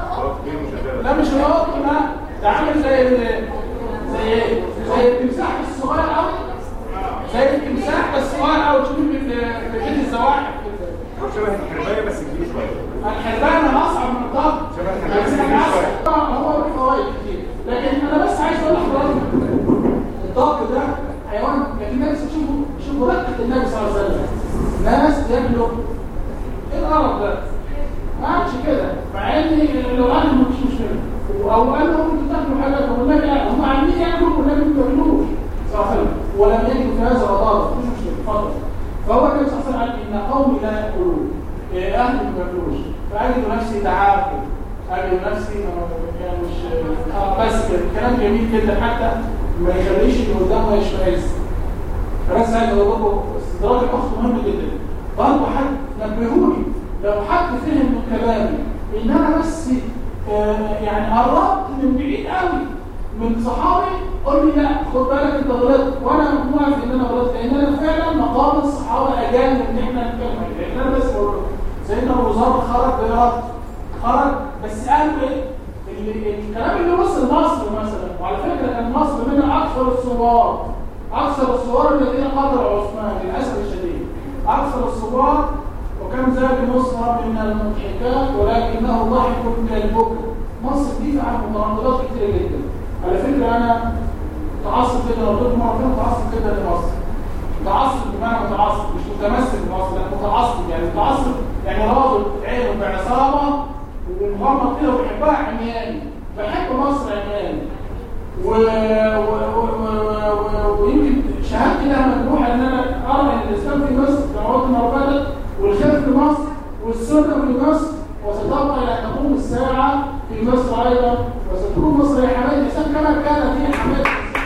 Speaker 1: لا مش القط لا ده عامل زي ال- زي ايه زي التمساح الصغير قوي زي التمساح بس صغير قوي تشوف في في بيت الزواحف كده
Speaker 3: هو شبه الحرباية بس كبير شوية
Speaker 1: الحربان اصعب من الضرب
Speaker 3: شبه الحرباية بس
Speaker 1: بس
Speaker 3: كبير
Speaker 1: أنا
Speaker 3: شوية
Speaker 1: عارف- هو له فوائد كتير لكن انا بس عايز اقول لحضرتك الضرب ده حيوان لكن الناس تشوفوا شوفوا رقه النبي صلى الله عليه وسلم ناس بياكلوا ايه القرف ده؟ ما عادش كده مع ان لو قالوا مفيش مشكله او قال لهم انتوا تاكلوا حاجه طب والنبي قال هم عاملين ياكلوا والنبي ما بياكلوش صلى الله عليه وسلم ولم يجدوا في هذا رضاضه مفيش مشكله اتفضل فهو النبي صلى الله عليه وسلم قال ان قومي لا ياكلون إيه، اهلي ما بياكلوش فاجد نفسي تعافى اجد نفسي آه، يعني مش اه بس كده كلام جميل جدا حتى ما يخليش اللي قدامه يشمئز بس عايز اقول لكم استدراك الاخت مهم جدا برضه حد نبهوني لو حد فهم من كلامي ان انا بس آه يعني قربت من بعيد قوي من صحابي قول لي لا خد بالك انت غلطت وانا موافق ان انا غلطت لان انا فعلا مقام الصحابه اجل ان احنا نتكلم عليه. لان انا بس بقول لكم سيدنا ابو ذر خرج بارادته خرج بس قالوا ايه؟ اللي الكلام اللي وصل مصر مثلا وعلى فكره كان مصر من اكثر الثوار اكثر الثوار الذين قاتلوا عثمان للاسف الشديد اكثر الثوار وكم زاد مصر من المضحكات ولكنه ضحك كالبكر مصر دي فيها متناقضات كتير جدا على فكره انا متعصب جدا لو قلت مره كده متعصب جدا لمصر متعصب بمعنى متعصب مش متمسك بمصر لا متعصب يعني متعصب يعني رابط عينه بعصابه ومغمض كده وبيحبها عمياني بحب مصر عمياني و... و... و... و... و... ويمكن شهادتي لها مجروحه ان انا ارى ان الاسلام ستكون مصر هي حمايه الانسان كما كانت هي حمايه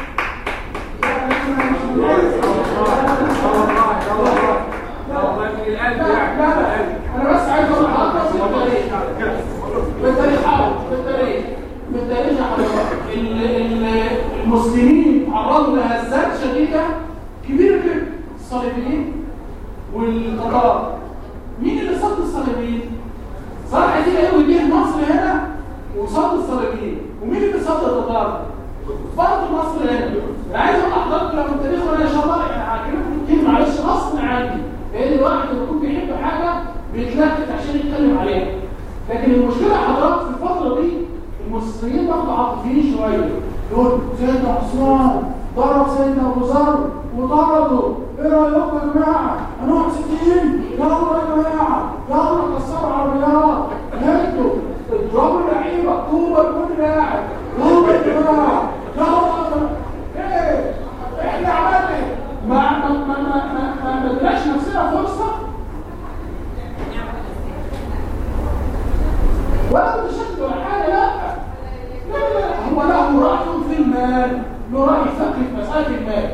Speaker 1: لا لا انا بس عايز اقول لحضرتك في التاريخ في التاريخ حاضر في التاريخ في التاريخ يا حضرتك ال- ال- المسلمين تعرضوا لهزات شديده كبيره جدا الصليبيين والتتار مين اللي صد الصليبيين؟ صلاح الدين الايوبي جه مصر هنا وصد الصليبيين ومين اللي صد التتار؟ برضه مصر هنا انا عايز اقول لحضرتك لو التاريخ وانا ان شاء الله يعني هكلمكم كتير معلش غصب عني لان الواحد لما يكون بيحب حاجه بيتلكك عشان يتكلم عليها لكن المشكله حضرتك في الفتره دي المصريين برضه عاطفيين شويه يقول سيدنا عثمان ضرب سيدنا ابو ذر وطرده ايه رايكم يا جماعه؟ هنروح 60 يلا يا جماعه يلا كسروا عربيات هدوا اضربوا اللعيبه طوبى لكل لاعب طوبى يا جماعه يلا ايه احنا عملنا ايه؟ ما ما ما ما ما ما ادناش نفسنا فرصه ولا متشدد ولا حاجه لا لا لا لا هو له راي في المال له راي فقهي في مساله المال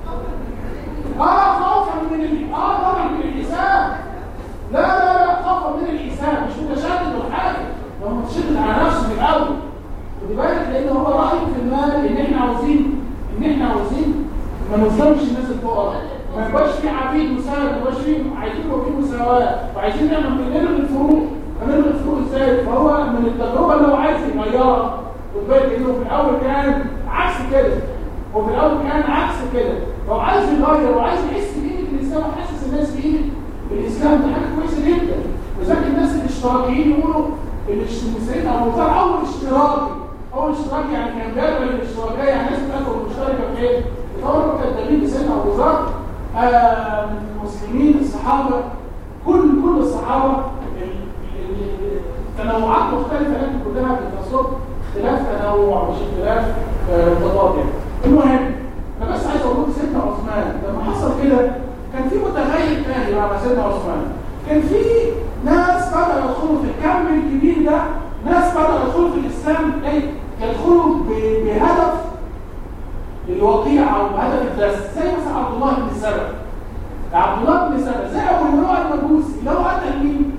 Speaker 1: اه خوفا من ال... اه طبعا من الحساب لا لا لا خوفا من الحساب مش متشدد ولا حاجه هو متشدد على نفسه في الاول خدي بالك لان هو رايه في المال ان احنا عاوزين ان احنا عاوزين ما نظلمش الناس الفقراء ما يبقاش في عبيد مساوي ما يبقاش في عايزين يبقى في مساواه وعايزين نعمل نلغي الفروق هنلغي الفروق ازاي فهو من التجربه اللي هو عايز يغيرها خد بالك انه في الاول كان عكس كده وفي الاول كان عكس كده هو عايز يغير وعايز يحس بقيمه الاسلام ويحسس الناس بقيمه الاسلام دي حاجه كويسه جدا وذلك الناس الاشتراكيين يقولوا المسلمين او المختار اول اشتراكي اول اشتراكي يعني كان جاب الاشتراكيه يعني الناس بتاكل مشتركه في ايه؟ طبعا كدابين بسيدنا ابو ذر آه، المسلمين الصحابه كل كل الصحابه ال- ال- تنوعات مختلفه لكن كلها بتصب اختلاف تنوع مش اختلاف آه، تضاد يعني. المهم انا بس عايز اقول لكم سيدنا عثمان لما حصل كده كان في متغير تاني مع سيدنا عثمان كان في ناس بدأوا يدخلوا في الكم الكبير ده ناس بدأوا يدخلوا في الإسلام ايه يدخلوا ب- بهدف الوقيعة أو بهدف الدرس زي مثلا عبد الله بن سبأ عبد الله بن سبأ زي أبو اللؤلؤ المجوسي اللي هو قتل مين؟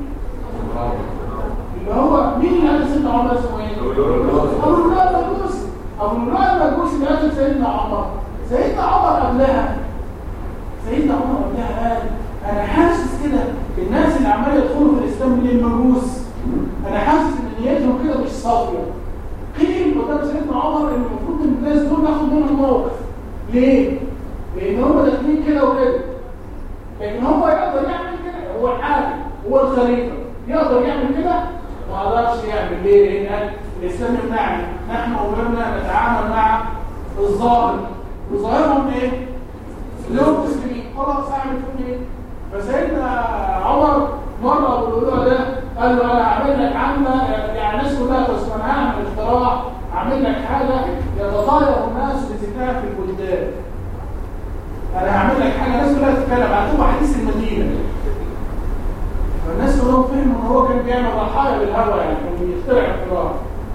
Speaker 1: اللي هو مين اللي قتل سيدنا عمر اسمه ايه؟ أبو اللؤلؤ المجوسي أبو اللؤلؤ المجوسي اللي قتل سيدنا عمر سيدنا عمر قبلها سيدنا عمر قبلها قال انا حاسس كده الناس اللي عماله يدخلوا في الاسلام من المجوس انا حاسس ان نيتهم كده مش صافيه قيل قدام سيدنا عمر ان المفروض ان الناس دول ناخد منهم موقف ليه؟ لان هم داخلين كده وكده لكن هو يقدر يعمل كده هو الحاكم هو الخليفه يقدر يعمل كده ما قدرش يعمل ليه؟ لان الاسلام يمنعني نحن امرنا نتعامل مع الظاهر وظاهرهم ايه؟ لهم مسلمين خلاص اعمل فيهم ايه فسيدنا عمر مره ابو اللؤلؤ ده قال له انا هعمل لك عامله يعني الناس كلها تسمع انا هعمل اختراع اعمل لك حاجه يتطاير الناس بذكرها في البلدان انا هعمل لك حاجه الناس كلها تتكلم هتبقى حديث المدينه فالناس كلهم فهموا ان هو كان بيعمل رحايا بالهوى يعني كان بيخترع اختراع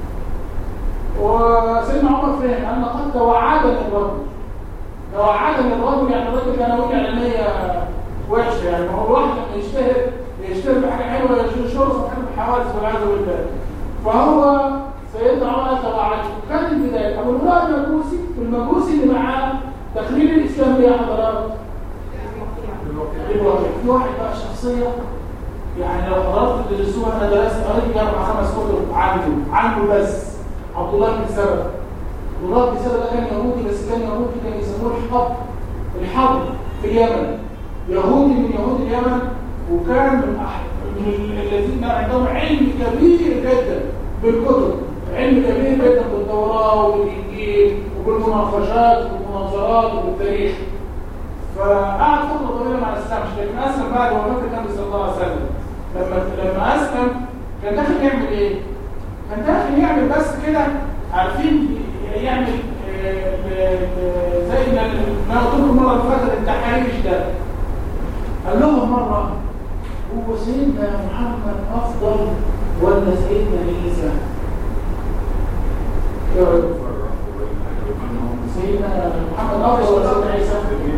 Speaker 1: وسيدنا عمر فهم ان قد توعدني الرجل لو عدم الرجل يعني الرجل كان وجه علمية وحشة يعني ما هو الواحد لما يشتهر يشتهر بحاجة حلوة يشتهر صاحب الحوادث والعياذ بالله فهو سيدنا عمر توعد كان البداية أبو اللؤلؤ المجوسي المجوسي اللي معاه تخليل الإسلام يا حضرات الواقع في واحد بقى شخصية يعني لو حضرات تدرسوها أنا درست قريت أربع خمس كتب عنه عنه بس عبد الله بن سبأ مراد بسبب ده كان يهودي بس كان يهودي كان يسموه الحب الحب في اليمن يهودي من يهود اليمن وكان من أح- من الذين عندهم علم كبير جدا بالكتب علم كبير جدا بالتوراة وبالإنجيل وبالمناقشات والمناظرات وبالتاريخ فقعد فترة طويلة مع الإسلام لكن أسلم بعد وفاة النبي صلى الله عليه وسلم لما لما أسلم كان داخل يعمل إيه؟ كان داخل يعمل بس كده عارفين يعمل آه، آه، زي ما ما قلت لكم المره اللي فاتت التحريش ده قال لهم مره هو سيدنا محمد افضل ولا سيدنا عيسى؟ رايكم؟ سيدنا محمد افضل ولا سيدنا عيسى؟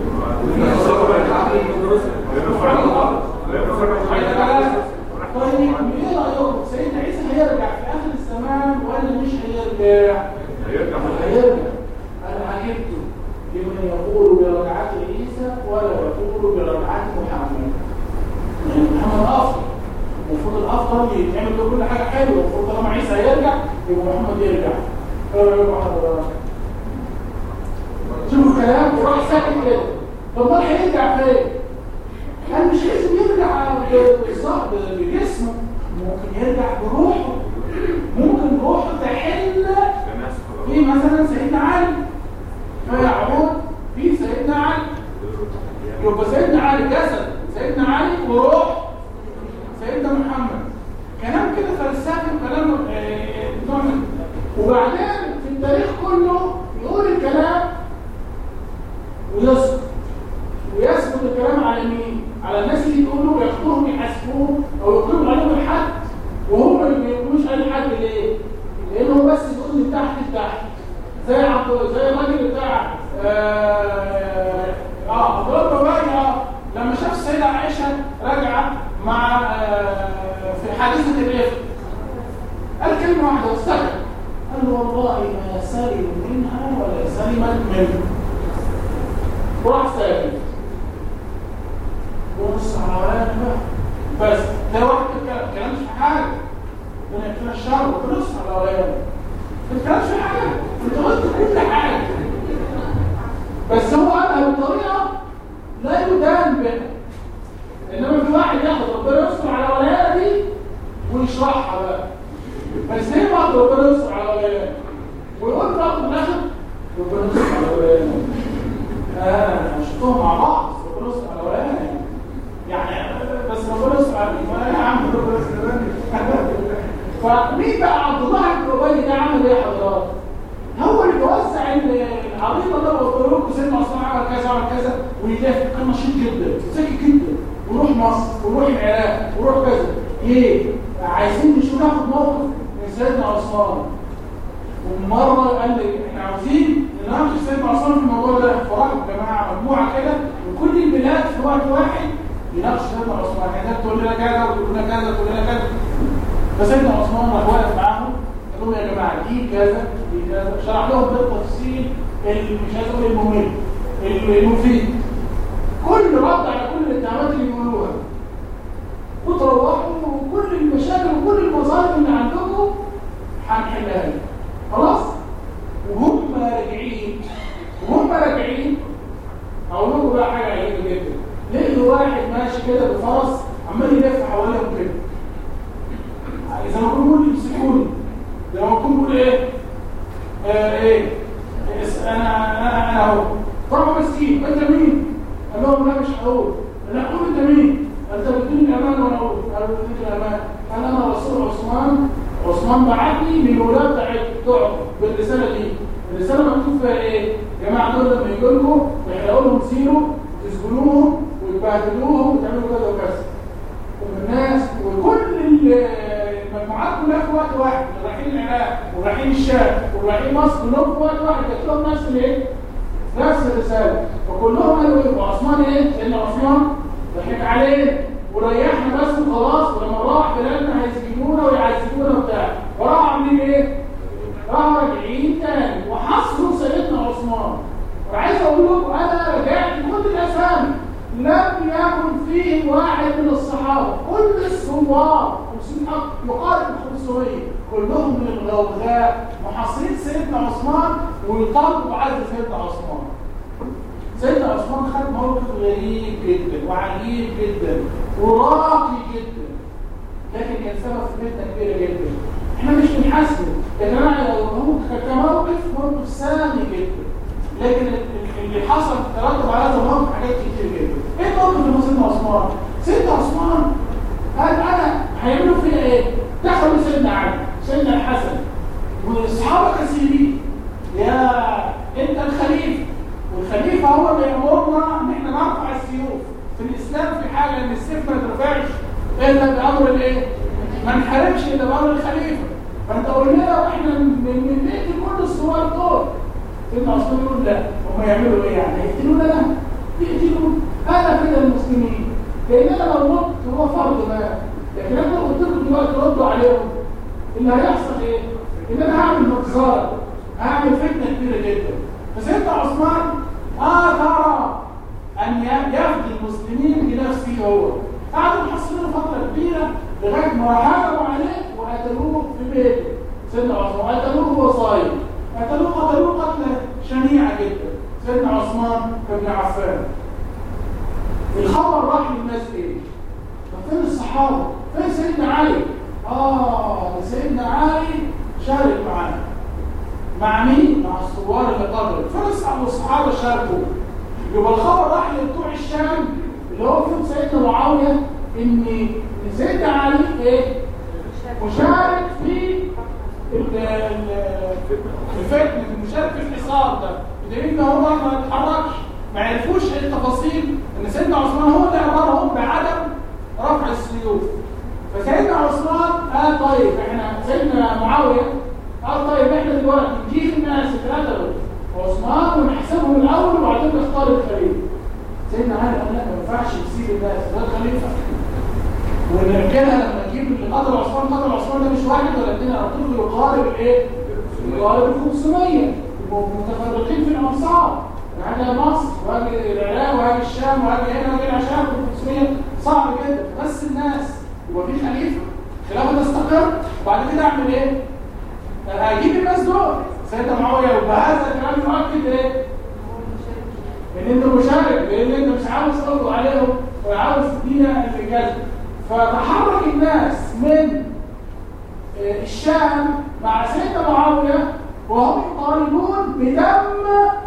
Speaker 1: طيب ايه رايكم؟ سيدنا عيسى هيرجع في اخر الزمان ولا مش هيرجع؟ هيرجع انا عجبته لمن يقول برجعات عيسى ولا يقول برجعات محمد يعني محمد افضل المفروض الافضل يتعمل له كل حاجه حلوه المفروض طالما عيسى هيرجع يبقى محمد يرجع ايه رايكم حضرتك؟ شوفوا الكلام وراح ساكت كده طب ما هيرجع فين؟ قال مش لازم يرجع بالظبط بجسمه ممكن يرجع بروحه ممكن روحه تحل في مثلا سيدنا علي فيعود في سيدنا علي يبقى سيدنا علي جسد سيدنا علي وروح سيدنا محمد كلام كده فلسفي وكلام آه، نوع من وبعدين في التاريخ كله يقول الكلام ويسكت ويثبت الكلام على مين؟ على الناس اللي يقولوا وياخدوهم يحاسبوهم او يقيموا عليهم الحد وهم ما بيقولوش عليه حد ليه؟ لانه بس بيقول من تحت لتحت زي عبد زي الراجل بتاع اه اه عبد الله الرباعي اه لما شاف السيده عائشه راجعه مع آه في حادثه الرفق قال كلمه واحده واستكت قال والله ما سلم منها ولا سلمت منه وراح ساكت ونص على ورقه بس ده واحد الكلام الكلام مش في حاجه ربنا يكفينا الشر ونص على ورقه ما تتكلمش في حاجه انت قلت كل حاجه بس هو قالها بطريقه لا يدان بها انما في واحد ياخد ربنا يستر على ولايه دي ويشرحها بقى بس هي بعض ربنا يستر على ولايه ويقول بقى في الاخر ربنا يستر على ولايه اه شفتهم مع بعض ربنا يستر على ولايه يعني بس ربنا يستر على ما يا عم ربنا يستر فمين بقى عبد الله بن ابي ده عمل ايه يا حضرات؟ هو اللي بيوزع العريضه ده وقلت لكم سيدنا عثمان عمل كذا عمل كذا ويدافع كان نشيط جدا ذكي جدا ويروح مصر ويروح العراق ويروح كذا ليه؟ عايزين نشوف ناخد موقف من سيدنا عثمان ومره قال لي احنا عاوزين نناقش سيدنا عثمان في الموضوع ده فراحوا جماعه مجموعه كده من كل البلاد في وقت واحد يناقش سيدنا عثمان يعني ده تقول لنا كذا وتقول لنا كذا وتقول لنا كذا فسيدنا عثمان راح واقف معاهم قال لهم يا جماعه دي كذا دي كذا شرح لهم بالتفصيل اللي مش عايز اقول الممل المفيد كل رد على كل الاتهامات اللي بيقولوها وتروحوا وكل المشاكل وكل المظالم اللي عندكم هنحلها لكم خلاص وهم راجعين وهم راجعين هقول لكم بقى حاجه عجيبه جدا لقيوا واحد ماشي كده بفرس عمال يلف حواليهم كده زي ما كنا بنقول يمسكوني زي ما كنا بنقول ايه آه ايه اس- انا انا انا اهو طبعا مسكين انت مين قال لهم لا مش هقول لا قول انت مين انت بتديني الامان وانا اقول قالوا بديك الامان قال انا رسول عثمان عثمان بعتني من الولايه بتاعت بتوعكم بالرساله دي الرساله مكتوب فيها ايه يا جماعه دول لما يجوا لكم تحرقوا لهم زيرو تسجنوهم وتبهدلوهم وتعملوا كذا وكذا والناس وكل ال- المجموعات كلها في وقت واحد اللي رايحين العراق ورايحين الشام ورايحين مصر كلهم في وقت واحد كانت لهم نفس الايه؟ نفس الرساله فكلهم قالوا ايه؟ وعثمان ايه؟ سيدنا عثمان ضحك علينا وريحنا بس وخلاص ولما راح بلادنا هيسجنونا ويعذبونا وبتاع وراحوا عاملين ايه؟ راحوا راجعين تاني وحصروا سيدنا عثمان وعايز اقول لكم انا رجعت كل الاسامي لم يكن فيه واحد من الصحابه كل الثوار 500 أك- يقارب ال 500 كلهم من الغوغاء محاصرين سيدنا عثمان ويطالبوا بعزل سيدنا عثمان سيدنا عثمان خد موقف غريب جدا وعجيب جدا وراقي جدا لكن كان سبب في فتنه كبيره جدا احنا مش بنحاسبه يا جماعه هو كموقف موقف سامي جدا لكن ال- ال- اللي حصل ترتب على هذا الموقف حاجات كتير جدا ايه الموقف اللي هو سيدنا عثمان سيدنا عثمان قال انا هيعملوا فيا ايه دخلوا سيدنا علي سيدنا الحسن واصحابه كثيرين يا انت الخليفه والخليفه هو اللي يامرنا ان احنا نرفع السيوف في الاسلام في حاجه ان السيف ما يترفعش الا بامر الايه ما نحاربش الا بامر الخليفه فانت قول لنا واحنا من نقتل كل الصور دول سيدنا عثمان يقول لا هم يعملوا ايه يعني يقتلونا لا يقتلوا انا كده المسلمين لان انا لو مت هو فرض ما لكن انا لو قلت لكم دلوقتي ردوا عليهم اللي هيحصل ايه؟ ان انا هعمل مجزره هعمل فتنه كبيره جدا فسيدنا عثمان اثر ان يفدي المسلمين بنفسه هو قعدوا محصلين فتره كبيره لغايه ما هجموا عليه وقتلوه في بيته سيدنا عثمان قتلوه وهو صايم قتلوه قتلوه قتله شنيعه جدا سيدنا عثمان بن عفان الخبر راح للناس ايه؟ طب فين الصحابه؟ فين سيدنا علي؟ اه سيدنا علي شارك معانا مع مين؟ مع الثوار اللي قبل فنسأل الصحابه شاركوا يبقى الخبر راح لبتوع الشام اللي هو فيهم سيدنا معاويه ان سيدنا علي ايه؟ مشارك في الفتنه المشارك في الحصار ده بدليل ان هو ما اتحركش ما عرفوش التفاصيل ان سيدنا عثمان هو اللي امرهم بعدم رفع السيوف فسيدنا عثمان قال طيب احنا سيدنا معاويه قال طيب احنا دلوقتي نجيب الناس الثلاثه دول عثمان ونحسبهم الاول وبعدين نختار الخليفه سيدنا علي قال لا ما ينفعش نسيب الناس ده الخليفه ونرجعها لما نجيب اللي قدر عثمان قدر عثمان ده مش واحد ولا اثنين انا قلت له يقارب الايه؟ يقارب ال 500 يبقوا متفرقين في الامصار هاجي مصر وهاجي العراق وهاجي الشام وهاجي هنا وهاجي العشام 500 صعب جدا بس الناس يبقى في خليفه الخلافه تستقر وبعد كده اعمل ايه؟ هجيب الناس دول سيدنا معاويه وبهذا الكلام يؤكد ايه؟ ان انت مشارك لان انت مش عاوز تقضوا عليهم وعاوز تدينا الرجال فتحرك الناس من الشام مع سيدنا معاويه وهم يطالبون بدم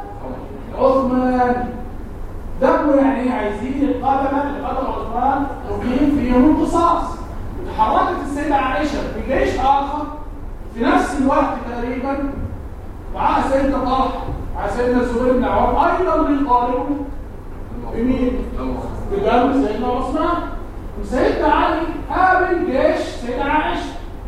Speaker 1: عثمان دم يعني ايه عايزين القدمه اللي قتل عثمان تقيم فيهم القصاص تحركت السيده عائشه بجيش اخر في نفس الوقت تقريبا معاها سيدنا طلحه مع سيدنا الزبير بن عوام ايضا بيطالبوا بمين؟ بدم سيدنا عثمان وسيدنا علي قابل جيش سيدنا عائشه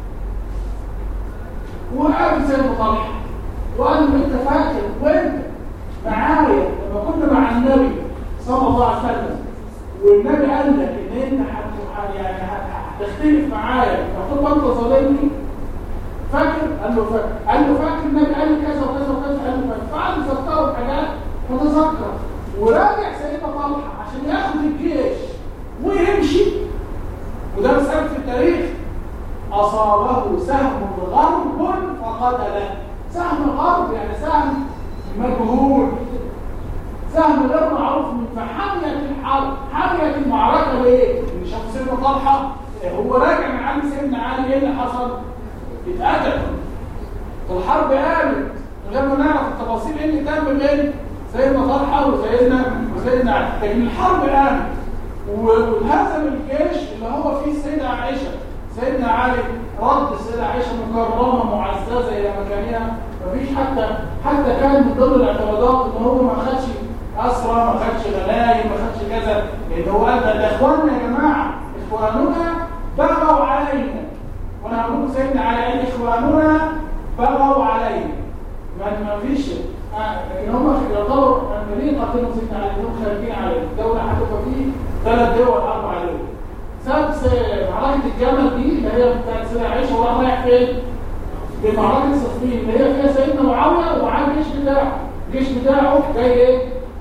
Speaker 1: وقابل سيدنا طلحه وقال له انت فاكر وانت معايا لما كنا مع النبي صلى الله عليه وسلم والنبي قال لك ان انت يعني هتختلف معايا فتبقى انت ظالمني فاكر؟ قال له فاكر قال له فاكر النبي قال لي كذا وكذا وكذا قال له فاكر فقعد يذكره بحاجات فتذكر وراجع سيدنا طلحه عشان ياخد الجيش ويمشي وده مسألة في التاريخ أصابه سهم غرب فقتله سهم غرب يعني سهم مجهول سهم غير معروف من فحمية الحرب حمية المعركة ليه؟ اللي شاف سيدنا طلحة هو راجع من عند سيدنا علي ايه اللي حصل؟ اتقتل الحرب قامت من غير ما نعرف التفاصيل ايه اللي تم بين سيدنا طلحة وسيدنا وسيدنا علي لكن الحرب قامت وهزم الجيش اللي هو فيه السيدة عائشة سيدنا علي رد السيدة عائشة مكرمة معززة إلى مكانها مفيش حتى حتى كان من ضمن الاعتراضات ان هو ما خدش اسرى ما خدش غنايم ما خدش كذا لان هو قال ده اخواننا يا جماعه اخواننا بغوا علينا وانا هقول لكم سيدنا علي قال اخواننا بغوا علينا ما ما فيش آه لكن هم يعتبروا ليه قاتلوا سيدنا علي هم خارجين عليه الدوله هتبقى فيه ثلاث دول حرب عليه سبب معركه الجمل دي اللي هي بتاعت سيدنا عائشه وراح رايح فين؟ بمعركة صفين اللي هي فيها سيدنا معاوية ومعاه الجيش بتاعه الجيش بتاعه جاي ايه؟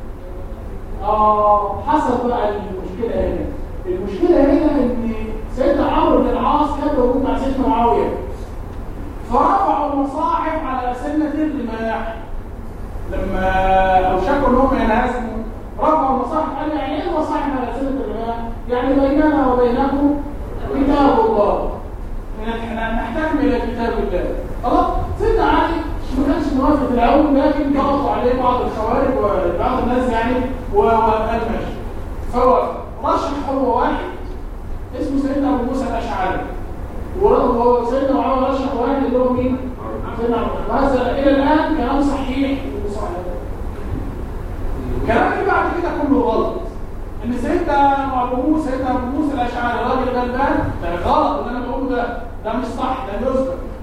Speaker 1: آه حصل بقى المشكلة هنا المشكلة هنا ان سيدنا عمرو بن العاص كان موجود مع سيدنا معاوية فرفعوا المصاحف على سنة الرماح لما اوشكوا انهم ينهزموا رفعوا المصاحف قال يعني ايه المصاحف على سنة الرماح؟ يعني بيننا وبينكم كتاب الله احنا نحتكم الى كتاب الله خلاص سيدنا علي ما كانش موافق الاول لكن ضغطوا عليه بعض الخوارج وبعض الناس يعني وقال ماشي فهو رشح هو واحد اسمه سيدنا ابو موسى الاشعري وسيدنا معاويه رشح واحد اللي هو مين؟ سيدنا ابو هذا الى الان كلام صحيح وصحيح الكلام اللي بعد كده كله غلط ان سيدنا ابو موسى سيدنا ابو موسى الاشعري راجل غلبان ده غلط اللي انا بقوله ده ده مش صح ده يثبت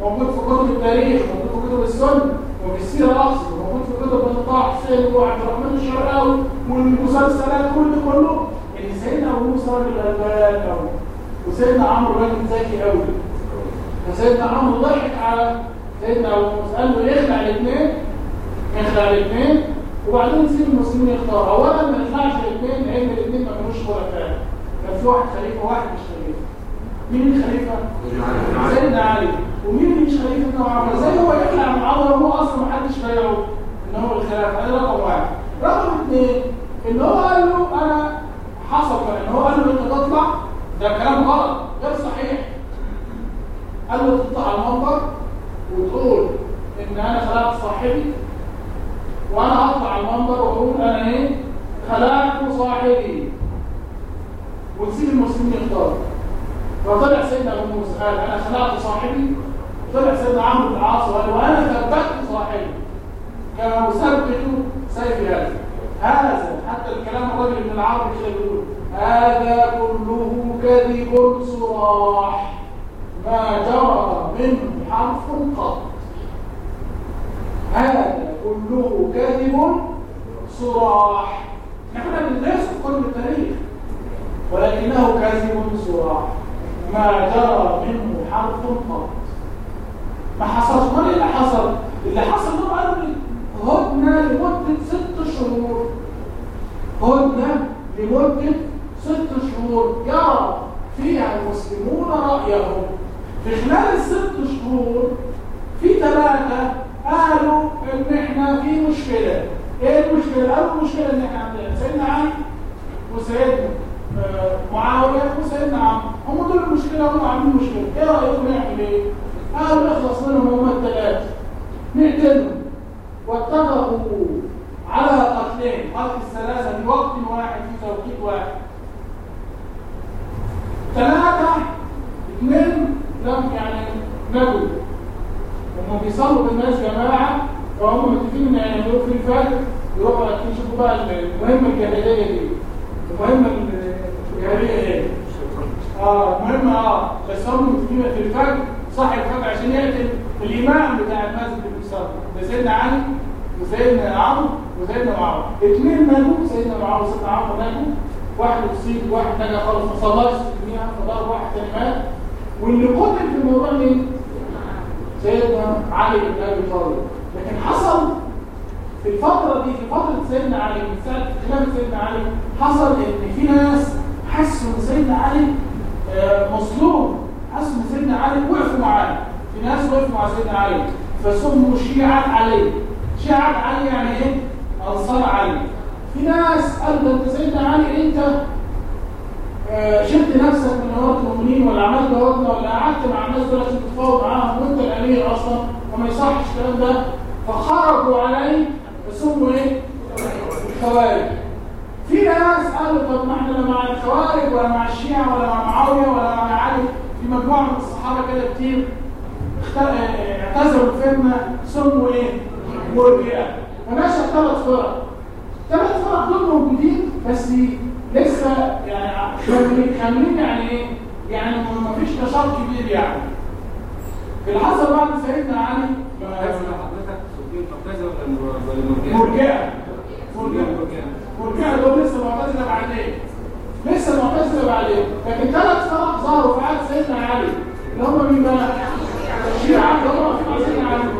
Speaker 1: موجود في كتب التاريخ موجود في كتب السنه وفي السيره الاقصى موجود في كتب ابن طه حسين وعبد الرحمن الشرقاوي والمسلسلات كله كله ان سيدنا ابو موسى راجل غلبان قوي وسيدنا عمرو راجل ذكي قوي فسيدنا عمرو ضحك على سيدنا ابو موسى قال له اخلع الاثنين اخلع الاثنين وبعدين سيب المسلمين يختاروا اولا ما يطلعش الاثنين لان الاثنين ما كانوش خلفاء كان في واحد خليفه وواحد مش خليفه مين الخليفه؟ سيدنا علي ومين اللي مش خليفه ابن معاويه زي هو يخلع معاويه وهو اصلا ما حدش بايعه ان هو الخلافه ده رقم واحد رقم اثنين ان هو قال له انا حصل ان هو قال له انت تطلع ده كلام غلط غير صحيح قال له تطلع على المنبر وتقول ان انا خلقت صاحبي وانا هطلع على المنبر واقول انا ايه خلقت صاحبي وتسيب المسلمين يختاروا فطلع سيدنا ابو موسى قال انا خلقت صاحبي وطلع سيدنا عمرو بن العاص وقال وانا ثبت صاحبي كما اثبت سيفي هذا هذا حتى الكلام الرجل ابن العربي كده بيقول هذا كله كذب صراح ما جرى منه حرف قط هذا كله كذب صراح نحن بندرس في كل التاريخ ولكنه كذب صراح ما جرى منه حرف قط ما حصلش ما اللي حصل اللي حصل انه قالوا لي هدنه لمده ست شهور هدنه لمده ست شهور يرى فيها المسلمون رايهم في خلال الست شهور في ثلاثه قالوا ان احنا في مشكله ايه المشكله قالوا المشكله ان احنا عندنا سيدنا علي وسيدنا آه، معاويه وسيدنا عمرو هم دول المشكله هم عاملين مشكله ايه رايكم نعمل ايه قالوا نخلص منهم هم الثلاثه نقتلهم واتفقوا على قتلين قتل الثلاثه في وقت واحد في توقيت واحد ثلاثه اثنين لم يعني نجوا هم بيصلوا بالناس جماعة فهم متفقين ان يعملوا في الفجر يروحوا يشوفوا بقى المهمة الجاهلية دي المهمة الجاهلية دي اه المهمة اه بس هم متفقين في الفجر صاحب الفجر عشان يقتل الإمام بتاع المسجد اللي بيصلي ده سيدنا علي وسيدنا عمرو وسيدنا معاوية اثنين ماتوا سيدنا معاوية وسيدنا عمرو ماتوا واحد اصيب وواحد نجا خالص ما صلاش الدنيا فضل واحد تاني مات واللي قتل في الموضوع مين؟ سيدنا علي بن ابي طالب لكن حصل في الفترة دي في فترة سيدنا علي من ساعة خلافة سيدنا علي حصل ان في ناس حسوا ان سيدنا علي آه، مظلوم حسوا ان سيدنا علي وقفوا معاه في ناس وقفوا مع سيدنا علي فسموا شيعة علي شيعة علي يعني ايه؟ انصار علي في ناس قالوا ده انت سيدنا علي انت آه، شلت نفسك من امارات المؤمنين ولا عملت هدنه ولا قعدت مع الناس دول عشان تتفاوض معاهم وانت الامير اصلا وما يصحش الكلام ده فخرجوا عليه سموا ايه؟ الخوارج في ناس قالوا طب ما احنا لا مع الخوارج ولا مع الشيعة ولا مع معاوية ولا مع علي في مجموعة من الصحابة كده كتير اخت- اه، اعتزلوا الفرمة سموا ايه؟ مرجئة فنشأ ثلاث فرق ثلاث فرق دول موجودين بس لسه يعني كاملين كاملين يعني ايه؟ يعني ما فيش نشاط كبير يعني اللي حصل بعد سيدنا علي ما-
Speaker 3: حضرتك صوتين معتزله ولا ولا
Speaker 1: مرجئة مرجئة مرجئة دول لسه معتزلة بعدين لسه معتزلة بعدين لكن ثلاث فرق ظهروا في عهد سيدنا علي اللي هم مين بقى؟ الشيعة اللي هم في عهد سيدنا علي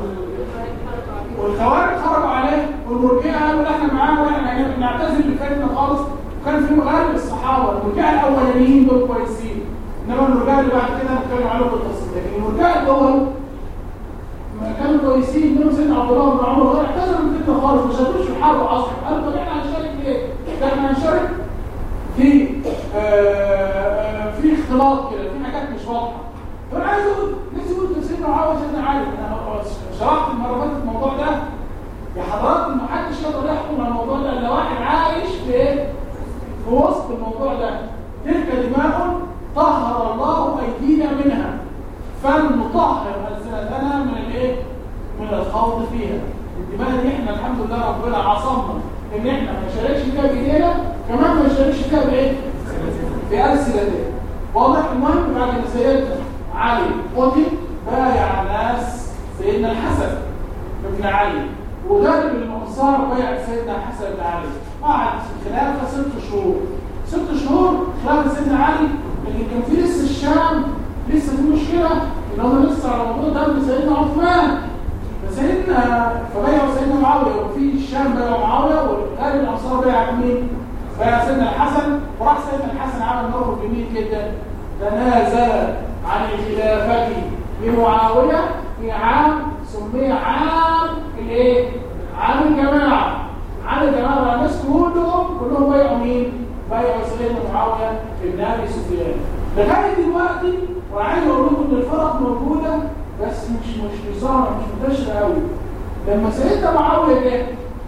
Speaker 1: والخوارج خرجوا عليه والمرجئة قالوا لا احنا معاه واحنا نعتزل بفاتنا خالص وكان في غالب الصحابة المرجئة الأولانيين دول كويسين انما المرجئة اللي بعد كده هنتكلم عليهم بالتفصيل لكن المرجئة الأول ما كانوا كويسين منهم سيدنا عبد الله بن عمر وغيره اعتزلوا من الفتنه خالص ما شاركوش في الحرب اصلا قالوا طب احنا هنشارك ليه؟ ده احنا هنشارك في آه، آه، في اختلاط كده في حاجات مش واضحه فانا عايز اقول نفسي قلت سيدنا معاويه سيدنا علي انا شرحت المره اللي فاتت الموضوع ده يا حضرات ما حدش يقدر يحكم على الموضوع ده الا واحد عايش في ايه؟ في وسط الموضوع ده تلك دماء طهر الله ايدينا منها فلنطهر ألسنتنا من الايه؟ من الخوض فيها الدماء دي احنا الحمد لله ربنا عصمنا ان احنا ما نشاركش فيها بايدينا كمان ما نشاركش فيها بايه؟ بألسنتنا واضح المهم بعد ما سيدنا علي قتل بايع ناس سيدنا الحسن بن علي وغالب الانصار بايع سيدنا الحسن بن علي قعد في الخلافه ست شهور ست شهور خلافه سيدنا علي اللي كان في لسه الشام لسه في مشكله ان هم لسه على موضوع دم سيدنا عثمان فسيدنا فبايعوا سيدنا معاويه وفي الشام بايعوا معاويه وغالب الانصار بايع مين؟ بايع سيدنا الحسن وراح سيدنا الحسن عمل موقف جميل جدا تنازل عن الخلافه لمعاويه في عام سمي عام الايه؟ عام الجماعه عام الجماعه الناس كلهم كلهم بايعوا مين؟ بايعوا سيدنا معاويه بن ابي سفيان لغايه دلوقتي وعايز اقول لكم ان الفرق موجوده بس مش مش ظاهره مش منتشره قوي لما سيدنا معاويه جه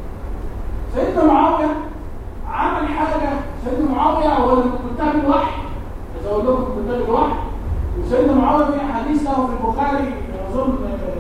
Speaker 1: سيدنا معاويه عمل حاجه سيدنا معاويه هو اللي كتاب الوحي بس اقول لكم كتاب الوحي وسيدنا معاويه في حديث له في البخاري اظن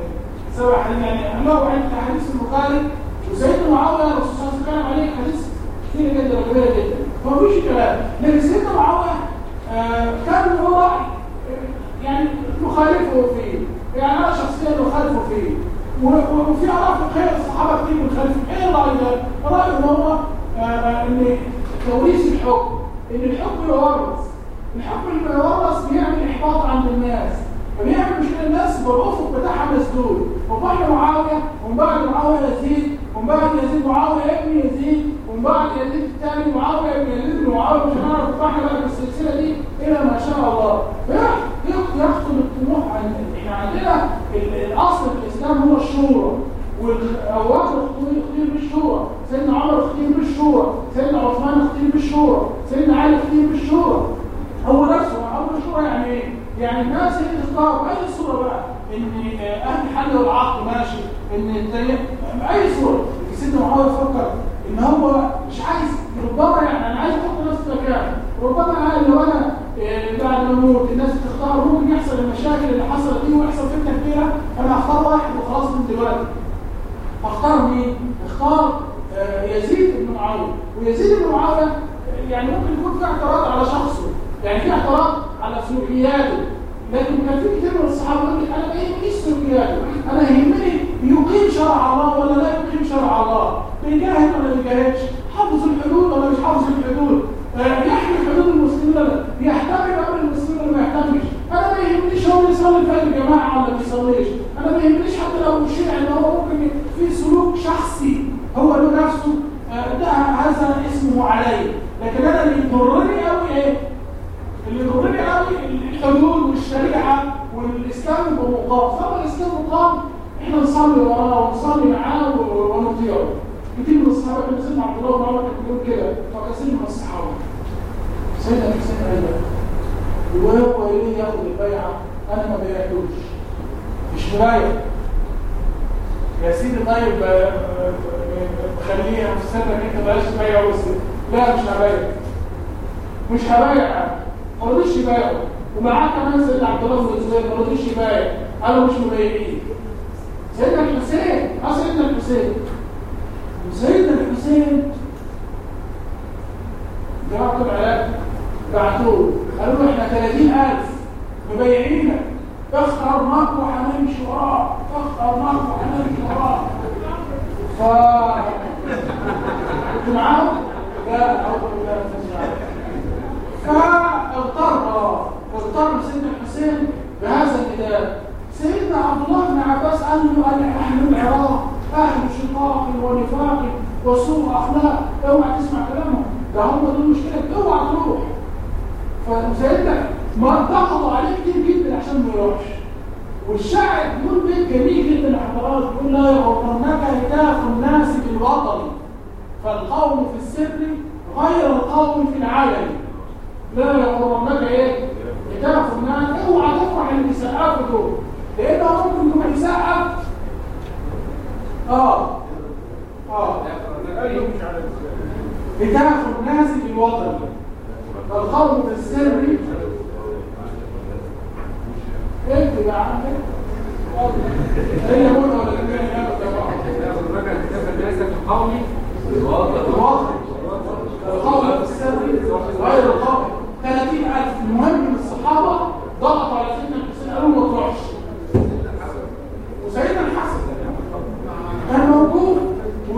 Speaker 1: سبع حديث يعني له عند حديث البخاري وسيدنا معاويه الرسول صلى الله عليه وسلم عليه حديث كتير جدا وكبيره جدا فمفيش كلام لكن سيدنا معاويه آه كان له راي يعني نخالفه فيه يعني انا شخصيا نخالفه فيه وفي اراء فقهيه الصحابه كتير بيخالفوا ايه الراي ده؟ راي ان هو آه ان توريث الحكم ان الحكم يورث الحكم اللي بيورث بيعمل احباط عند الناس فبيعمل مشكله الناس بالافق بتاعها مسدود وبعد معاويه ومن بعد معاويه يزيد ومن بعد يزيد معاويه ابن يزيد ومن بعد يزيد الثاني معاويه ابن يزيد بن معاويه مش هنعرف نطلع بقى بالسلسله دي الى ما شاء الله يخطب الطموح عن احنا عندنا الاصل في الاسلام هو الشورى وابو بكر اختير بالشورى سيدنا عمر اختير بالشورى سيدنا عثمان اختير بالشورى سيدنا علي اختير بالشورى هو نفسه اول شورى يعني ايه؟ يعني الناس هي اللي تختار باي صوره بقى ان اهل الحل والعقد ماشي ان الثاني باي صوره سيدنا معاويه فكر ان هو مش عايز ربما يعني انا عايز احط نفسي مكانه ربما قال لو انا بعد ما اموت الناس تختار ممكن يحصل المشاكل اللي حصلت دي ويحصل فتنه كبيره فانا هختار واحد وخلاص من دلوقتي اختار مين؟ اختار يزيد بن معاويه ويزيد بن معاويه يعني ممكن يكون في اعتراض على شخصه يعني في اعتراض على سلوكياته لكن كان في كتير من الصحابه يقول لك انا ما يهمنيش سلوكياته انا يهمني يقيم شرع الله ولا لا يقيم شرع الله بيجاهد ولا ما بيجاهدش حافظ الحدود ولا مش حافظ الحدود يحمي حدود المسلمين ولا يحتمي امر المسلمين ولا ما يحتميش انا ما يهمنيش هو بيصلي الفجر جماعه ولا ما بيصليش انا ما يهمنيش حتى لو شيء ان هو ممكن في سلوك شخصي هو له نفسه ده هذا اسمه علي لكن انا اللي يضرني قوي ايه اللي يضرني قوي الحدود والشريعه والاسلام يبقى مقام طبعا الاسلام مقام احنا نصلي وراه ونصلي معاه ونطيعه كتير من الصحابه كان سيدنا عبد الله بن عمر كان بيقول كده فكثير من الصحابه سيدنا الحسين قال وهو يريد ياخد البيعه انا ما بيعتوش مش مبايع يا سيدي طيب خليها في سنك انت بلاش تبيع وسط لا مش هبايع مش هبايع ما رضيش يبايعه ومعاه كمان سيدنا عبد الله بن الزبير ما رضيش يبايع قالوا مش مبايعين سيدنا الحسين اه سيدنا الحسين وسيدنا الحسين جماعة العلاج بعتوه قالوا له احنا 30000 مبيعينك اختار مارك وهنمشي وراه اختار مارك وهنمشي وراه ف كنت معاهم؟ لا اعوذ بالله من فاغتر اغتر سيدنا الحسين بهذا النداء سيدنا عبد الله بن عباس قال له انا اهل العراق اهل شقاق ونفاق وسوء اخلاق اوعى تسمع كلامهم ده هم دول مشكلة اوعى تروح فسيدنا ما ضغطوا عليه كتير جدا عشان ما يروحش والشاعر بيقول بيت جميل جدا لحضرات بيقول لا يغرنك هتاف الناس بالوطن فالقوم في السر غير القوم في العالم لا يغرنك ايه هتاف الناس اوعى تفرح اللي بيسقفوا دول لانه ممكن يكون بيسقف اه اه ايوه مش عارف هتاف الناس بالوطن فالقوم في السر اكتب يا عم هي هنا ولا كمان هنا
Speaker 3: قومي
Speaker 1: الوطن القوم في السر غير القوم 30000 المهم من الصحابه ضغطوا على سيدنا الحسين قالوا ما تروحش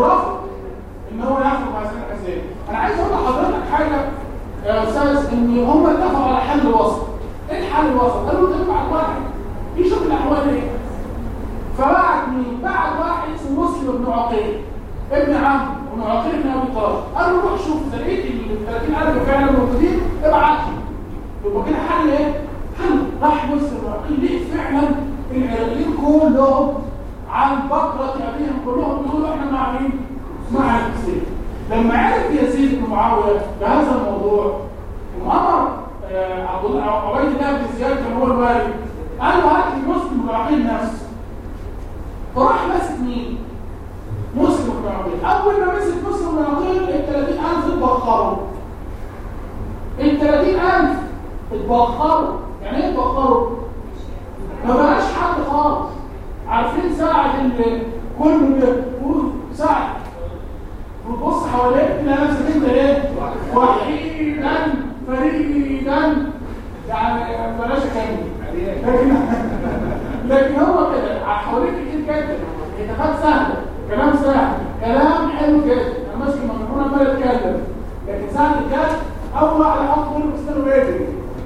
Speaker 1: ورفض ان هو يخرج مع سيدنا الحسين انا عايز اقول لحضرتك حاجه يا استاذ ان هم اتفقوا على حل وسط ايه الحل الوسط قالوا تبعت واحد يشوف الاحوال ايه فبعت مين بعت واحد اسمه مسلم بن عقيل ابن عم بن عقيل بن ابي طالب قال له روح شوف اذا لقيت ال 30000 فعلا موجودين ابعت لي يبقى كده حل ايه؟ حل راح مسلم بن عقيل لقي فعلا العراقيين كلهم عن بكرة أبيهم كلهم بيقولوا احنا مع مين؟ مع الحسين لما عرف يزيد بن معاوية بهذا الموضوع وأمر آه، عبد الله عبيد الله بن زياد كان هو الوالي قال له هات لي مسلم بن عقيل نفسه فراح ماسك مين؟ مسلم بن عقيل أول ما مسك مسلم بن عقيل ال 30000 اتبخروا ال 30000 اتبخروا يعني ايه اتبخروا؟ ما بقاش حد خالص عارفين ساعة اللي كل ساعة وتبص حواليك تلاقي نفسك انت ايه؟ وحيدا فريدا يعني بلاش اكمل لكن لكن هو كده حواليك كتير جدا اتفاقات سهله كلام سهل كلام حلو جدا انا ماسك الميكروفون عمال اتكلم لكن ساعه الجد اول واحد احط كل مسلم ويجري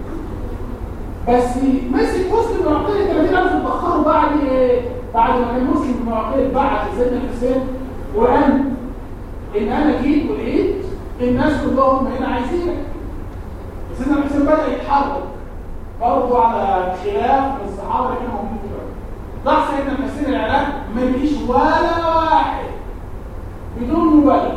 Speaker 1: بس مسك مسلم بن عقيل 30000 اتبخروا بعد ايه؟ بعد ما كان مسلم بن عقيل بعت لسيدنا الحسين وقال ان انا جيت ولقيت الناس كلهم هنا عايزينك سيدنا الحسين بدا يتحرك برضه على خلاف من الصحابه اللي كانوا موجودين دلوقتي راح سيدنا الحسين العراق ما يجيش ولا واحد بدون ولد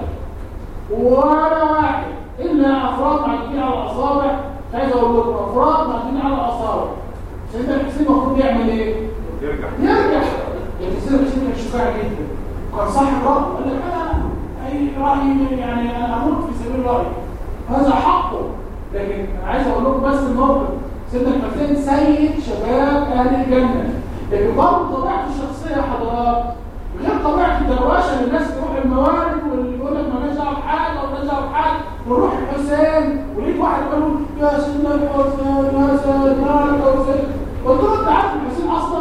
Speaker 1: ولا واحد الا افراد معدودين على الاصابع مش عايز اقول لكم افراد معدودين على الاصابع سيدنا الحسين المفروض يعمل ايه؟
Speaker 3: يرجع
Speaker 1: يرجع يعني سيدنا الحسين كان شجاع جدا كان صاحب رأي قال لك انا اي رايي يعني انا اموت في سبيل رايي هذا حقه لكن انا عايز اقول لكم بس الموقف سيدنا الحسين سيد شباب اهل الجنه لكن برضه طبيعته الشخصيه يا حضرات غير طبيعه الدروشه اللي الناس تروح الموارد واللي يقول لك مالناش دعوه بحاجه ومالناش دعوه بحاجه ونروح الحسين ولقيت واحد يقول له يا سيدنا الحسين يا سيدنا الحسين قلت له انت عارف الحسين اصلا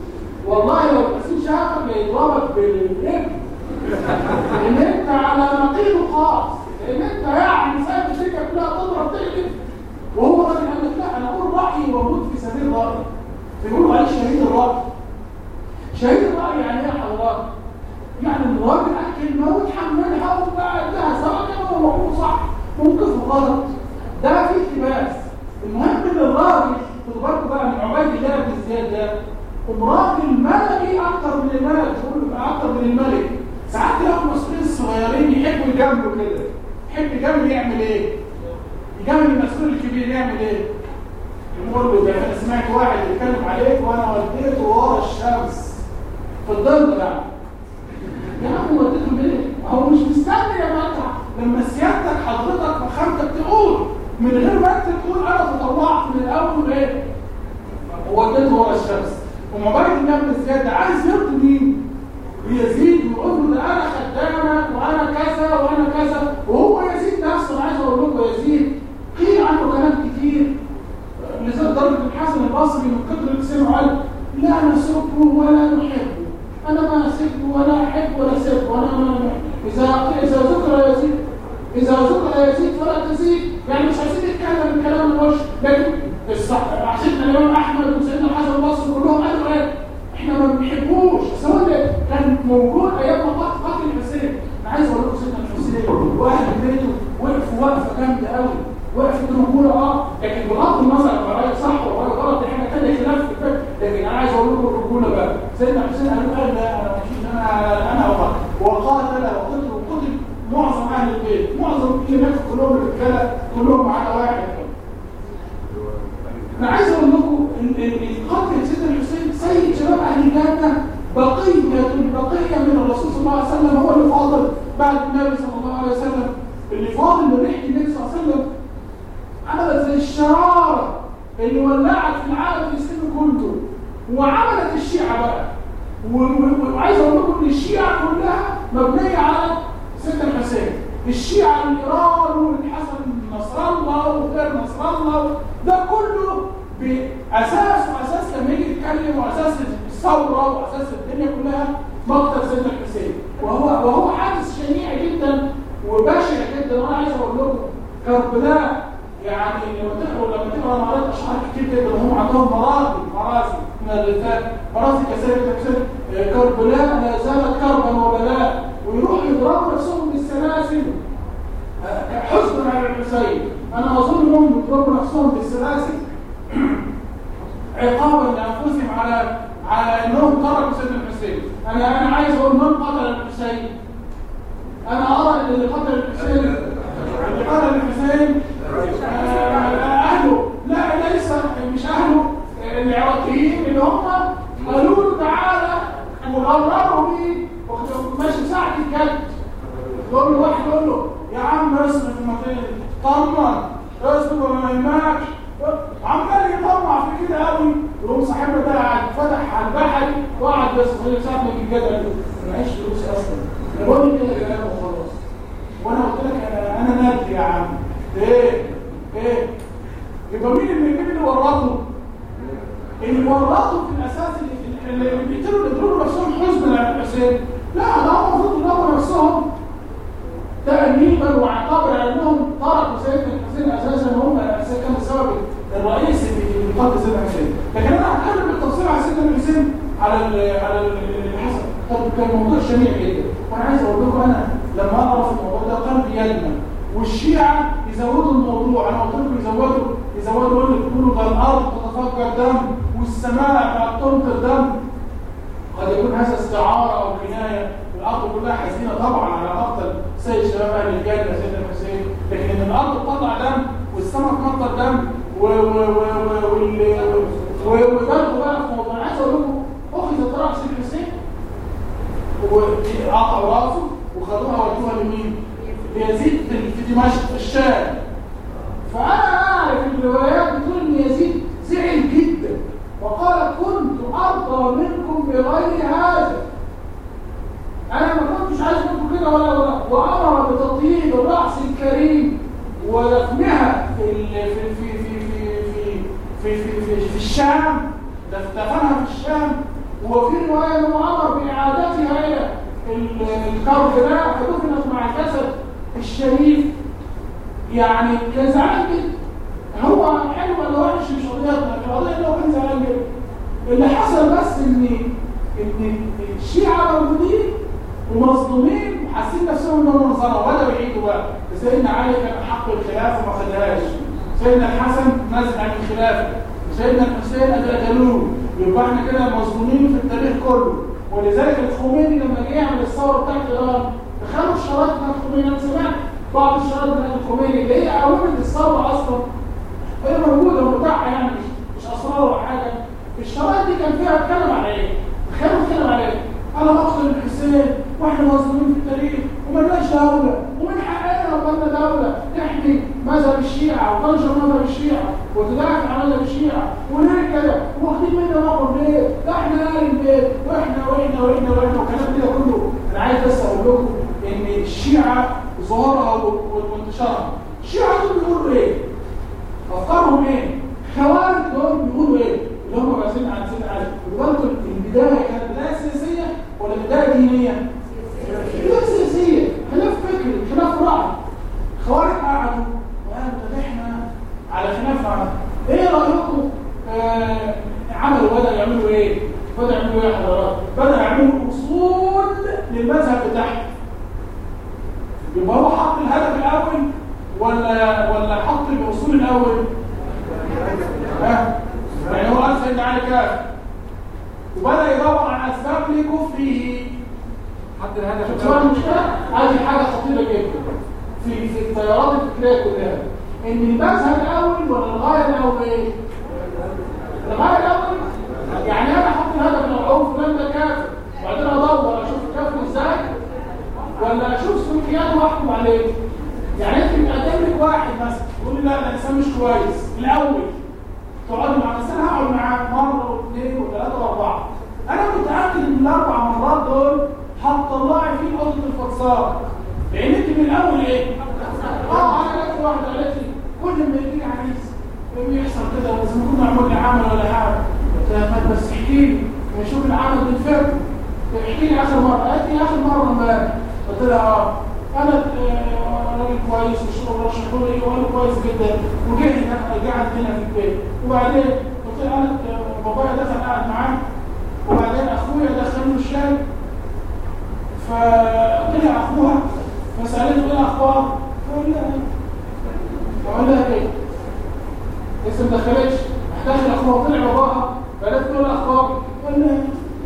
Speaker 1: والله لو الحسين شافك هيضربك بالابن لان انت على نقيض خاص لان انت يعني سايب الشركه كلها تضرب تقلب وهو راجل قال لك لا انا اقول رايي واموت في سبيل رايي بيقولوا عليه شهيد الراي شهيد الراي يعني ايه يا حضرات؟ يعني الراجل قال كلمه وتحملها وبعدها سواء كان هو موقفه صح موقفه غلط ده في اقتباس المهم ان الراجل خدوا بالكم بقى من عبيد الله بن زياد ده الراجل ملكي اكتر من الملك بيقول اكتر من الملك ساعات تلاقوا المسؤولين الصغيرين يحبوا يجاملوا كده يحب يجامل يعمل ايه؟ يجامل المسؤول الكبير يعمل ايه؟ يقول له ده انا سمعت واحد يتكلم عليك وانا وديته ورا الشمس في الظل يعني يا عم وديته ليه؟ هو مش مستني يا مقطع لما سيادتك حضرتك وخامتك تقول من غير ما انت تقول انا تطوعت من الاول ايه؟ ووديته ورا الشمس ومبارك الله بن زياد ده عايز يرضي مين؟ يزيد ويقول له ده انا خدامك وانا كذا وانا كذا وهو يزيد نفسه انا عايز اقول لكم يزيد قيل عنه كلام كتير لذلك درجه الحسن البصري من كتر اللي سمعه قال لا نسبه ولا نحبه انا ما اسبه ولا احب ولا اسبه وانا ما اذا اذا ذكر يزيد اذا ذكر يزيد فلا تزيد يعني مش عايزين نتكلم الكلام الوش لكن الصح سيدنا الامام احمد وسيدنا الحسن البصري كلهم قالوا ايه احنا ما بنحبوش سواء ده كان موجود ايام ما قتل قتل الحسين انا عايز اقول لكم سيدنا الحسين واحد بيته وقف وقفه جامده قوي وقفت رجوله اه لكن بغض النظر عن رايك صح ولا رايك غلط دي حاجه ثانيه خلاف في الفكر لكن انا عايز اقول لكم الرجوله بقى سيدنا الحسين قال قال لا انا مش انا انا وقت وقاتل وقتل وقتل معظم اهل البيت معظم اللي ماتوا كلهم الرجاله كلهم معانا واحد انا عايز اقول لكم ان القتل سيدنا الحسين سيد شباب اهل الجنه بقيه بقيه من الرسول صلى الله عليه وسلم هو اللي فاضل بعد النبي صلى الله عليه وسلم اللي فاضل من ريحه النبي صلى الله عليه وسلم عملت زي الشراره اللي ولعت في العالم الاسلامي كله وعملت الشيعه بقى وعايز اقول لكم ان الشيعه كلها مبنيه على سيدنا الحسين الشيعه الايران والحسن نصر الله وغير نصر الله ده كله باساس واساس لما يجي يتكلم واساس الثوره واساس الدنيا كلها مقتل سيدنا الحسين وهو وهو حادث كربلاء يعني لما تقروا لما تقرا انا قريت اشعار كتير جدا هم عندهم مراسم مراسم من الرفات مراسم كسائر كسائر كربلاء لا زالت كربا وبلاء ويروحوا يضربوا نفسهم بالسلاسل آه، حزنا على الحسين انا اظن انهم يضربوا نفسهم بالسلاسل عقابا لانفسهم على على انهم تركوا سيدنا الحسين انا انا عايز اقول من قتل الحسين انا ارى ان اللي قتل الحسين اللي قتل الحسين آه، اهله لا ليس مش اهله آه، العراقيين اللي هم قالوا له تعالى وغرروا بيه واخد- ماشي ساعه الجد يقول له واحد يقول له يا عم اصرف المكان طمن اصرف وما يهمكش عمال يطمع في كده قوي يقوم صاحبنا ده قاعد فتح على البحر وقعد بس في ساعه ما يجي الجدل ما معيش فلوس اصلا انا بقول لك كده كلام وخلاص وانا قلت لك انا انا نادي يا عم ايه ايه يبقى مين اللي مين اللي ورطه اللي ورطوا في الاساس اللي, اللي اللي بيقتلوا اللي بيقتلوا نفسهم حزنا على الحسين لا ده هم المفروض يضربوا نفسهم تأنيبا وعقابا على انهم تركوا سيدنا الحسين اساسا هم اساسا كان السبب الرئيسي في قتل سيدنا الحسين لكن انا هتكلم بالتفصيل على سيدنا الحسين على ال على ال- الحسن طب كان موضوع شنيع جدا وانا عايز اقول لكم انا لما اقرا في الموضوع ده قلبي يلمع والشيعة يزودوا الموضوع انا قلت لكم يزودوا يزودوا يقول لك يقولوا ده الارض تتفجر دم والسماء بقت تمطر دم قد يكون هذا استعارة أو كناية الأرض كلها حزينة طبعا على مقتل سيد شباب أهل الجنة سيدنا الحسين لكن إن الأرض تطلع دم والسماء تمطر دم و و و و وال- و وبرضه بقى في موضوع أنا عايز أقول لكم أخذت رأس الحسين وقطعوا راسه وخدوها ودوها لمين؟ ليزيد في في دمشق في الشام فأنا أعرف الروايات بتقول إن يزيد زعل جدا وقال كنت أرضى منكم بغير هذا أنا ما كنتش عايز منكم كده ولا ولا وأمر بتطييب الرأس الكريم ودفنها في ال- في في في في في في في, في, في الشام دف- دفنها في الشام وفي رواية أنه أمر بإعادتها إلى ال- الكرب ده فدفنت مع الجسد الشريف يعني كان زعلان جدا هو حلو ولا وحش مش قضيتنا القضيه اللي هو كان زعلان جدا اللي حصل بس ان ان الشيعه موجودين ومظلومين وحاسين نفسهم انهم ظلموا بداوا يعيدوا بقى سيدنا علي كان حق الخلافه وما خدهاش سيدنا الحسن نزل عن الخلافه سيدنا الحسين قتلوه يبقى احنا كده مظلومين في التاريخ كله ولذلك الخميني لما جه يعمل الثوره بتاعت ايران دخلوا الشرايط بتاعت الخميني انا سمعت بعض الشرايط بتاعت الخميني اللي هي عوامل الثوره اصلا هي موجوده ومتاحه يعني مش مش اسرار ولا حاجه الشرايط دي كان فيها اتكلم على ايه؟ تخيلوا اتكلم على ايه؟ انا بقتل الحسين واحنا مظلومين في التاريخ ومالناش دوله ومن حقنا لو كنا دوله تحمي مذهب الشيعه وتنشر مذهب الشيعه وتدافع عن مذهب الشيعه وليه كده؟ واخدين منا نقر ليه؟ ده احنا اهل البيت واحنا واحنا واحنا واحنا وكلام كده كله انا عايز بس اقول لكم ان الشيعه ظهورها وانتشارها الشيعه دول بيقولوا ايه؟ افكارهم ايه خوارج دول بيقولوا ايه اللي هم راسين عن سيدنا علي وبرضه البدايه كانت بدايه سياسيه ولا بدايه دينيه بدايه سياسيه خلاف فكري خلاف راي خوارج قعدوا وقالوا طب احنا على خلاف عن ايه رايكم آه عملوا بدأوا يعملوا ايه بدأوا يعملوا ايه يا حضرات بدأوا يعملوا اصول للمذهب بتاعهم يبقى هو حط الهدف الاول ولا ولا حط الاصول الاول ها يعني هو قال سيدنا علي كافر وبدا يدور على اسباب لكفره
Speaker 3: حتى الهدف
Speaker 1: شوف شو المشكله هذه حاجه خطيره جدا في في التيارات الفكريه كلها ان المذهب الاول ولا الغايه الاول ايه الغايه الاول يعني انا احط الهدف الاول فلان ده كافر وبعدين ادور اشوف كافر ازاي ولا اشوف سلوكياته واحكم عليه يعني انت بتقدم لك واحد مثلا تقول لي لا ده انسان مش كويس الاول تقعد مع انسان هقعد معاه مره واثنين وثلاثه واربعه انا متاكد ان الاربع مرات دول هتطلعي فيه نقطه الفصال لان انت من الاول ايه؟ اه انا لقيت واحده قالت لي كل ما يجي عريس بيحصل كده بس ما كنا عملنا عمل ولا حاجه قلت لها ما بس احكي لي نشوف العمل بالفعل احكي لي اخر مره قالت لي اخر مره امبارح قلت لها اه انا آه، راجل كويس وشغل رشحوا لي وقالوا كويس جدا وجه هنا جه عندنا في البيت وبعدين قلت له انا بابايا دخل قعد معاه وبعدين اخويا دخل له الشاي فطلع اخوها فسالته ايه الاخبار؟ فقال لها فقال لها ايه؟ لسه ما دخلتش دخل اخوها طلع باباها فقالت له ايه الاخبار؟ قال لها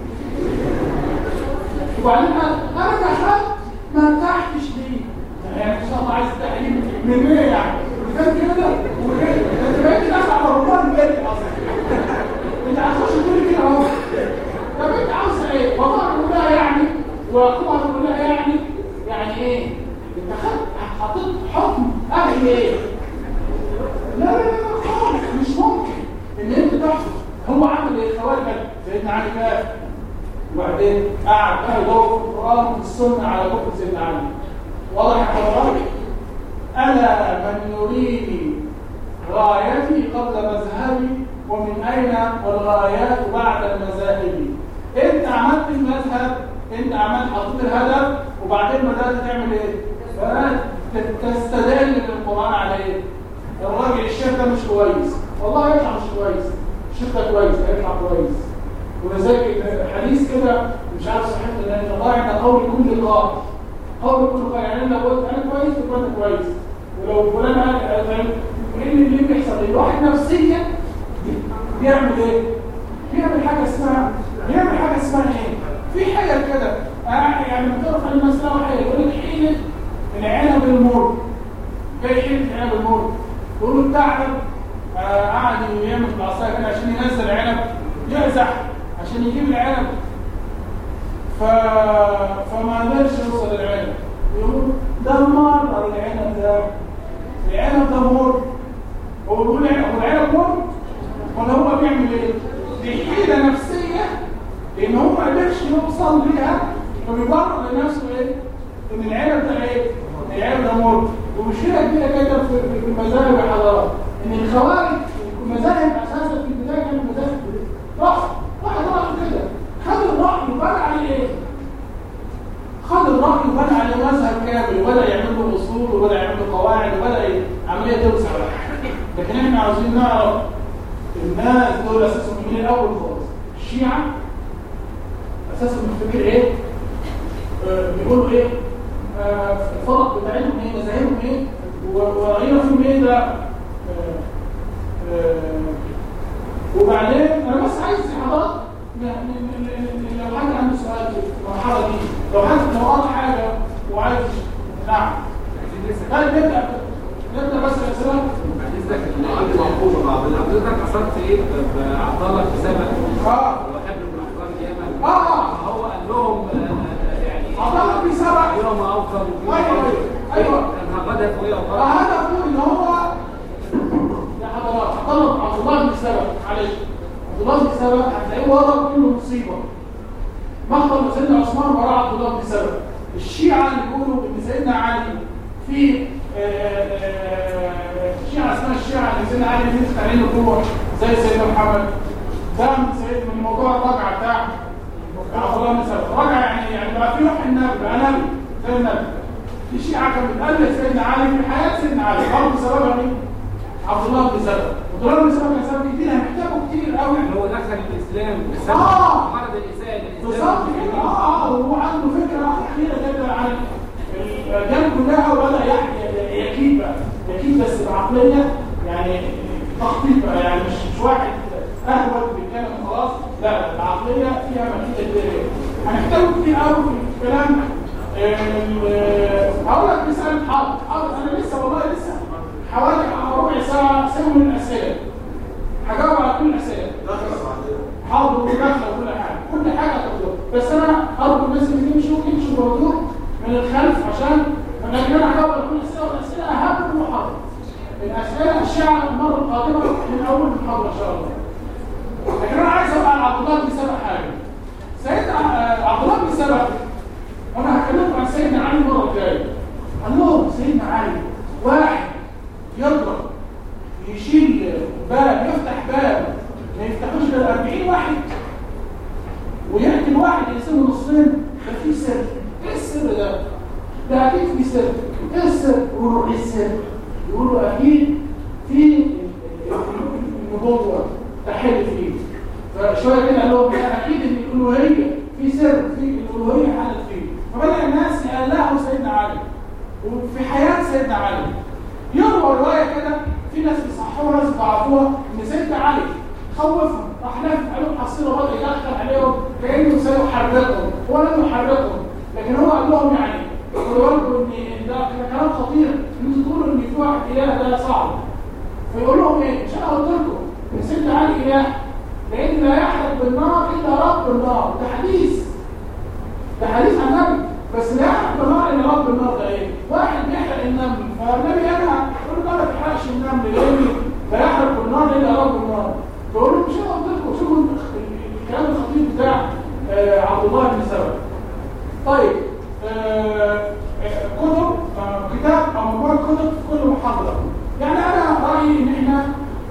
Speaker 1: وبعدين قال انا دخلت ما ارتحتش ليه؟ يعني ان شاء الله عايز تحليل من ايه يعني؟ كان كده وكده انت بقيت داخل على رمضان جدي اصلا انت هتخش تقول كده اهو طب انت عاوز ايه؟ بابا بيقول لها يعني واخوها بيقول لها يعني يعني ايه؟ انت خدت حطيت حكم اهل ايه؟ لا لا لا خالص مش ممكن ان انت تحكم هو عمل ايه؟ خوارج سيدنا علي كافر وبعدين قعد بقى يدور في القران وفي السنه على كفر سيدنا علي واضح يا حضرتك الا من يريد غايتي قبل مذهبي ومن اين والغايات بعد المذاهب انت عملت المذهب انت عملت حطيت الهدف وبعدين بدات تعمل ايه بدات تستدل بالقران على ايه الراجل الشيخ ده مش كويس والله يطلع مش كويس الشيخ ده كويس هيطلع كويس ولذلك حديث كده مش عارف صحيح ان الضائع ده قول كل قائل قول كل قائل يعني انا لو قلت انا كويس تبقى انت كويس ولو فلان قال فاهم ايه اللي اللي بيحصل الواحد نفسيا بيعمل ايه بيعمل حاجه اسمها بيعمل حاجه اسمها ايه في حاجه كده آه يعني بتعرف عن المساله حاجه يقول لك حيله العنب المر ايه حيله العنب المر يقولوا الثعلب آه قعد يعمل بالعصايه كده عشان ينزل العنب يعزح عشان يجيب العنب ف... فما قدرش يوصل العنب يقول ده مر العنب ده العنب ده مر هو بيقول هو العنب مر ولا هو بيعمل ايه؟ دي حيله نفسيه لان هو ما قدرش يوصل ليها فبيبرر لنفسه ايه؟ ان العنب ده ايه؟ العنب ده مر ومشكله كبيره جدا في في المذاهب والحضارات ان الخوارج المذاهب اساسا في البدايه كانت مذاهب راح واحد راح كده خد الراي وبنى عليه ايه؟ خد الراي وبنى عليه مذهب كامل وبدا يعمل له اصول وبدا يعمل له قواعد وبدا عمليه توسع لكن احنا عاوزين نعرف الناس دول اساسهم من الاول خالص الشيعه اساسهم الفكر ايه؟ آه بيقولوا ايه؟ آه الفرق بتاعتهم ايه؟ مذاهبهم ايه؟ ورأينا فيهم ايه ده؟ آه وبعدين انا بس عايز حضرتك لو حد عنده سؤال في المرحله دي لو حد لو قرا حاجه وعايز نعم طيب نبدا نبدا بس الاسئله
Speaker 3: حديثك عندي ملحوظه بعض حضرتك اثرت ايه بعطالك بسبب
Speaker 1: اه
Speaker 3: وحب من احضار اليمن
Speaker 1: اه
Speaker 3: هو قال لهم آه، يعني
Speaker 1: عطلك بسبب
Speaker 3: يوم اوفر
Speaker 1: أيوة، أيوة.
Speaker 3: انا هدف ايه اوفر
Speaker 1: فهدفه ان هو يا حضرات طلب عبد الله بن سبب معلش عبد الله بن سبب هتلاقيه ورا كل مصيبه مقتل سيدنا عثمان وراء عبد الله بن سبب الشيعه اللي بيقولوا ان سيدنا علي في آه، آه، الشيعه اسمها الشيعه اللي سيدنا علي بيمسك عليه النبوه زي سيدنا محمد ده من سيد من موضوع الرجعه بتاع عبد الله بن سبب رجع يعني يعني بقى في روح النبي بقى نبي زي النبي في شيعة كانت بتقلد سيدنا علي في حياة سيدنا علي برضه سببها مين؟ عبد الله بن سبب عبد الله بن سبب كان سبب كتير هنحتاجه كتير قوي
Speaker 3: يعني هو دخل الاسلام بسبب
Speaker 1: آه.
Speaker 3: مرض الاساءه
Speaker 1: بالظبط كده اه اه وهو عنده فكرة أخيرة جدا عن الأديان كلها وبدأ يحيى يكيد بقى يكيد بس بعقلية يعني تخطيط بقى يعني مش مش واحد أهوت بيتكلم خلاص لا لا العقلية فيها مكيدة كبيرة هنحتاجه كتير قوي في الكلام ال- هقول لك مثال حاضر حاضر انا لسه والله لسه حوالي ربع ساعه سوي من الاسئله هجاوب على كل الاسئله حاضر وداخله وكل حاجه كل حاجه هتطلب بس انا ارجو الناس اللي يمشوا يمشوا بهدوء من الخلف عشان لكن انا هجاوب على كل الاسئله والاسئله اهم من المحاضره الاسئله الشائعه المره القادمه من اول المحاضره ان شاء الله لكن انا عايز ابقى على عبد الله بن سبع حاجه سيدنا آه، عبد الله بن سبع وانا هكلمكم عن سيدنا علي المره الجايه قال لهم سيدنا علي واحد يضرب يشيل باب يفتح باب ما يفتحوش غير 40 واحد ويحكي الواحد يقسمه نصين ده في سر ايه السر ده؟ ده اكيد في سر ايه السر؟ يقولوا ايه السر؟ يقولوا اكيد في النبوة تحل فيه فشوية كده قال لهم لا اكيد ان الالوهية في سر في الالوهية حلت فيه فبدأ الناس يقلقوا سيدنا علي وفي حياة سيدنا علي يروى رواية كده في ناس بيصحوها ناس ضعفوها ان سيدنا علي خوفهم راح لافف عليهم حصيله وبدا يدخل عليهم كانه سيحرقهم هو لم يحرقهم لكن هو قال لهم يعني خدوا بالكم ان ده ده كلام خطير ان انتوا تقولوا ان في واحد اله ده صعب فيقول لهم ايه؟ مش انا قلت لكم ان سيدنا علي اله لان لا يحرق بالنار الا رب النار ده حديث ده حديث عن النبي بس لا يحرق بالنار الا رب النار ده ايه؟ واحد بيحرق النمل فالنبي انا يقول له ما تحرقش النمل لان لا يحرق بالنار الا رب النار فيقول له مش انا قلت لكم شوفوا الكلام الخطير بتاع آه عبد الله بن سبأ طيب آه كتب آه كتاب او مجموعه كتب في كل محاضره يعني انا رايي ان احنا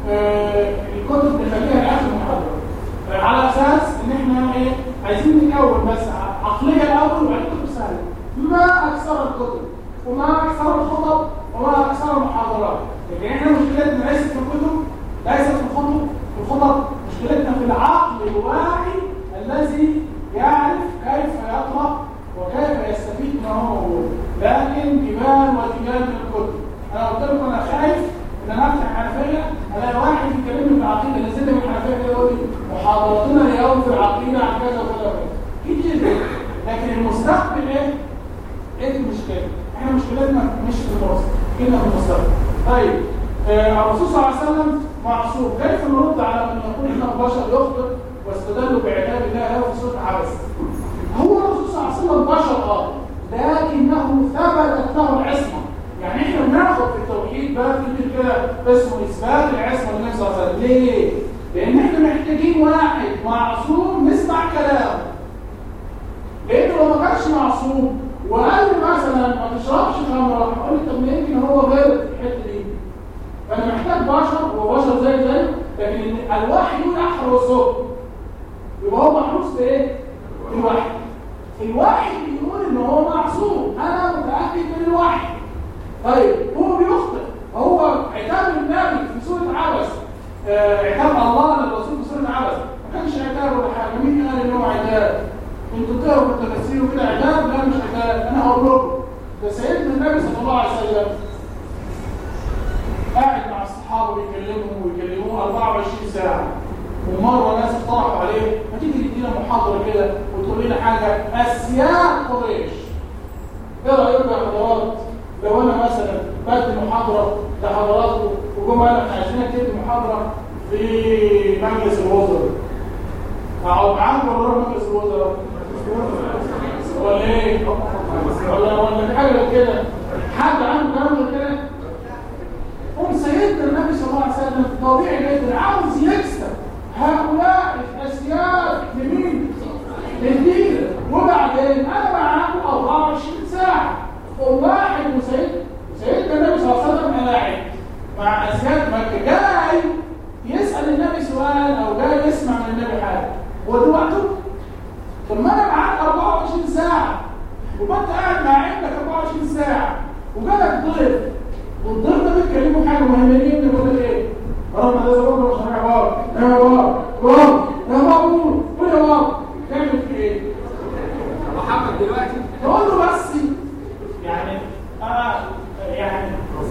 Speaker 1: آه الكتب نخليها لاخر محاضره آه على اساس ان احنا ايه عايزين نكون بس عقليه الاول وبعدين كتب سهله ما اكثر الكتب وما اكثر الخطب وما اكثر المحاضرات لكن احنا مشكلتنا ليست في الكتب ليست في الخطب في الخطب مشكلتنا في العقل الواعي الذي يعرف كيف يقرا وكيف يستفيد ما هو موجود لكن جبال وتجال من الكتب انا قلت لكم انا خايف ان انا افتح حنفيه الاقي واحد يكلمني في العقيده اللي زي من الحنفيه كده يقول لي محاضرتنا اليوم في العقيده عن كذا وكذا وكذا كتير لكن المستقبل ايه؟ ايه المشكله؟ احنا مشكلتنا مش في الدراسه كنا في المستقبل طيب آه الرسول صلى الله عليه وسلم معصوم كيف نرد على من يقول انه بشر يخطئ واستدلوا بعتاب الله له في سوره عبس هو الرسول صلى الله عليه وسلم بشر اه لكنه ثبتت له العصمه يعني احنا بناخد في التوحيد بقى في كده اسمه اثبات العصمه للنبي صلى الله عليه وسلم ليه؟ لان احنا محتاجين واحد معصوم نسمع كلامه لانه لو ما كانش معصوم وقال لي مثلا ما تشربش خمره هقول لي طب ما يمكن هو غلط في الحته دي فانا محتاج بشر هو بشر زي زي لكن الوحي يحرسه يبقى هو محروس بايه؟ الوحي الوحي بيقول ان هو معصوم انا متاكد من الوحي طيب هو بيخطئ هو عتاب النبي في سوره عبس آه عتاب الله للرسول في سوره عبس ما كانش عتاب ولا حاجه مين قال ان هو عتاب انتوا بتقروا في التفاسير وكده عتاب لا مش عتاب انا هقول لكم ده سيدنا النبي صلى الله عليه وسلم قاعد مع الصحابه بيكلمهم ويكلموه 24 ساعه ومره ناس اقترحوا عليه ما تيجي تدينا محاضره كده وتقول لنا حاجه اسياد قريش ايه رايكم يا حضرات لو انا مثلا بدي محاضره لحضراتكم وجم قال احنا عايزينك تدي محاضره في مجلس الوزراء اقعد معاكم ولا اروح مجلس الوزراء ولا ايه ولا ولا في حاجه غير كده حد عنده كلام غير كده قوم سيدنا النبي صلى الله عليه وسلم طبيعي جدا عاوز يكسب هؤلاء الاسياد لمين؟ للدين وبعدين انا معاكم 24 ساعه وواحد وسيد سيدنا النبي صلى الله عليه وسلم قاعد مع اسياد مكه جاي يسال النبي سؤال او جاي يسمع من النبي حاجه هو ده وقته؟ طب ما انا معاك 24 ساعه وما انت قاعد مع ابنك 24 ساعه وجالك ضيف والضيف ده بيتكلموا حاجه مهمه جدا بيقول لك ايه؟ رغم هذا الامر وشرع بابا يا بابا بابا يا بابا قول يا بابا تعمل في ايه؟
Speaker 3: محمد دلوقتي
Speaker 1: تقول له بس يعني انا يعني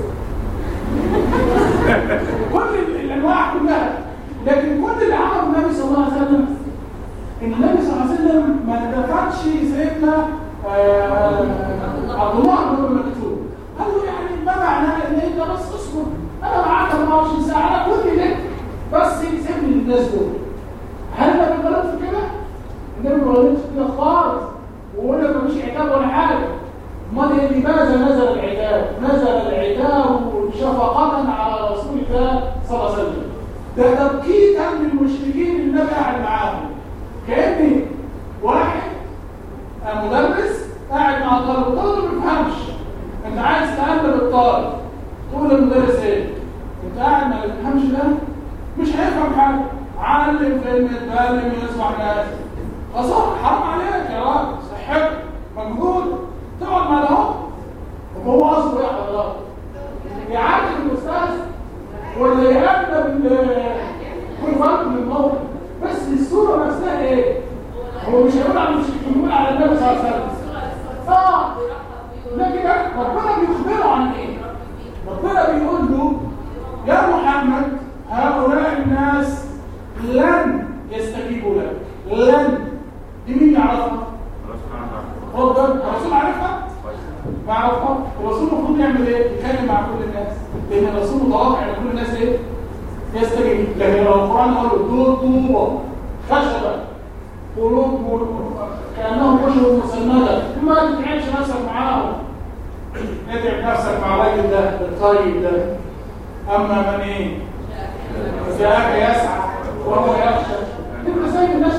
Speaker 1: كل الانواع كلها لكن كل اللي عمله النبي صلى الله عليه وسلم ان النبي صلى الله عليه وسلم ما دفعش سيدنا آه عبد الله بن ابي مكتوم قال له يعني ما معناه ان انت بس اصبر انا معاك 24 ساعه انا كل ده بس سيبني للناس دول هل النبي غلط في كده؟ النبي ما غلطش في كده خالص وقول لك مفيش عتاب ولا حاجه امال ايه لماذا نزل العتاب؟ نزل العتاب شفقة على رسول الله صلى الله عليه وسلم ده تبكيتا للمشركين اللي النبي قاعد معاهم كأني واحد مدرس قاعد مع طالب الطالب ما بيفهمش انت عايز تقلب الطالب تقول للمدرس ايه؟ انت قاعد ما بتفهمش ده مش هيفهم حاجه علم كلمه اتكلم يسمع ناس خلاص حرام عليك يا راجل صحتك مجهود تقعد مع ده هم هو قصده ايه يا حضرتك؟ يعاتب الاستاذ ولا يقلب كل فرق من الموقف بس الصوره نفسها ايه؟ هو مش هيقول على مش هيقول على النبي صلى الله عليه وسلم اه لكن ربنا بيخبره عن ايه؟ ربنا بيقول له يا محمد هؤلاء الناس لن يستجيبوا لك لن دي مين يعرفها؟ اتفضل الرسول عارفها؟ ما عرفها الرسول المفروض يعمل ايه؟ يتكلم مع كل الناس لان الرسول متوقع ان كل الناس ايه؟ يستجيب لكن لو القران قال له دول طوبه خشبه قلوب كانهم خشب مسنده ما تتعبش نفسك معاهم اتعب نفسك مع الراجل ده الطيب ده اما من ايه؟ جاءك يسعى وهو يخشى تبقى زي الناس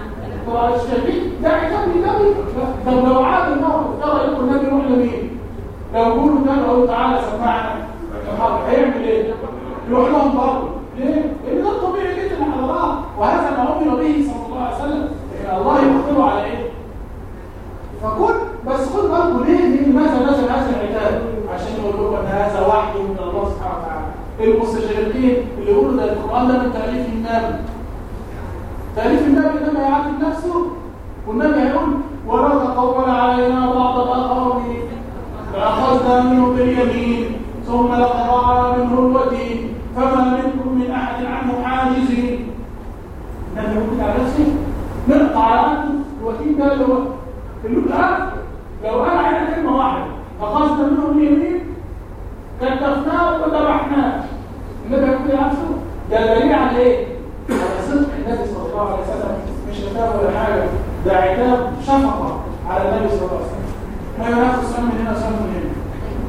Speaker 1: الشديد ده عتاب للنبي طب لو عاد الموقف ترى يقول النبي يروح لمين؟ لو يقولوا ده لو تعالى سمعنا هيعمل ايه؟ يروح لهم برضه ليه؟ لان ده الطبيعي جدا يا حضرات وهذا ما امر به صلى الله عليه وسلم إن الله يقدر على ايه؟ فكل بس خد بالكم ليه؟ ليه لماذا نزل هذا العتاب؟ عشان يقول لكم ان هذا وحي من الله سبحانه وتعالى المستشرقين اللي يقولوا ده القران ده من تاليف النبي تاليف النبي ده ما يعاتب نفسه والنبي هيقول ولو تقول علينا بعض الاقاويل فاخذنا منه باليمين ثم لقطعنا منه الوتين فما منكم من احد عنه حاجزين النبي يقول على نفسه نقطع عنه الوتين ده اللي هو اللي الان لو انا عندنا كلمه واحده اخذنا منه باليمين كتفناه وذبحناه النبي يقول على نفسه ده دليل على ايه؟ على صدق النبي صلى الله عليه وسلم مش عتاب ولا حاجه ده عتاب شفقه على النبي صلى الله عليه وسلم ما ينافس سن من هنا سن من هنا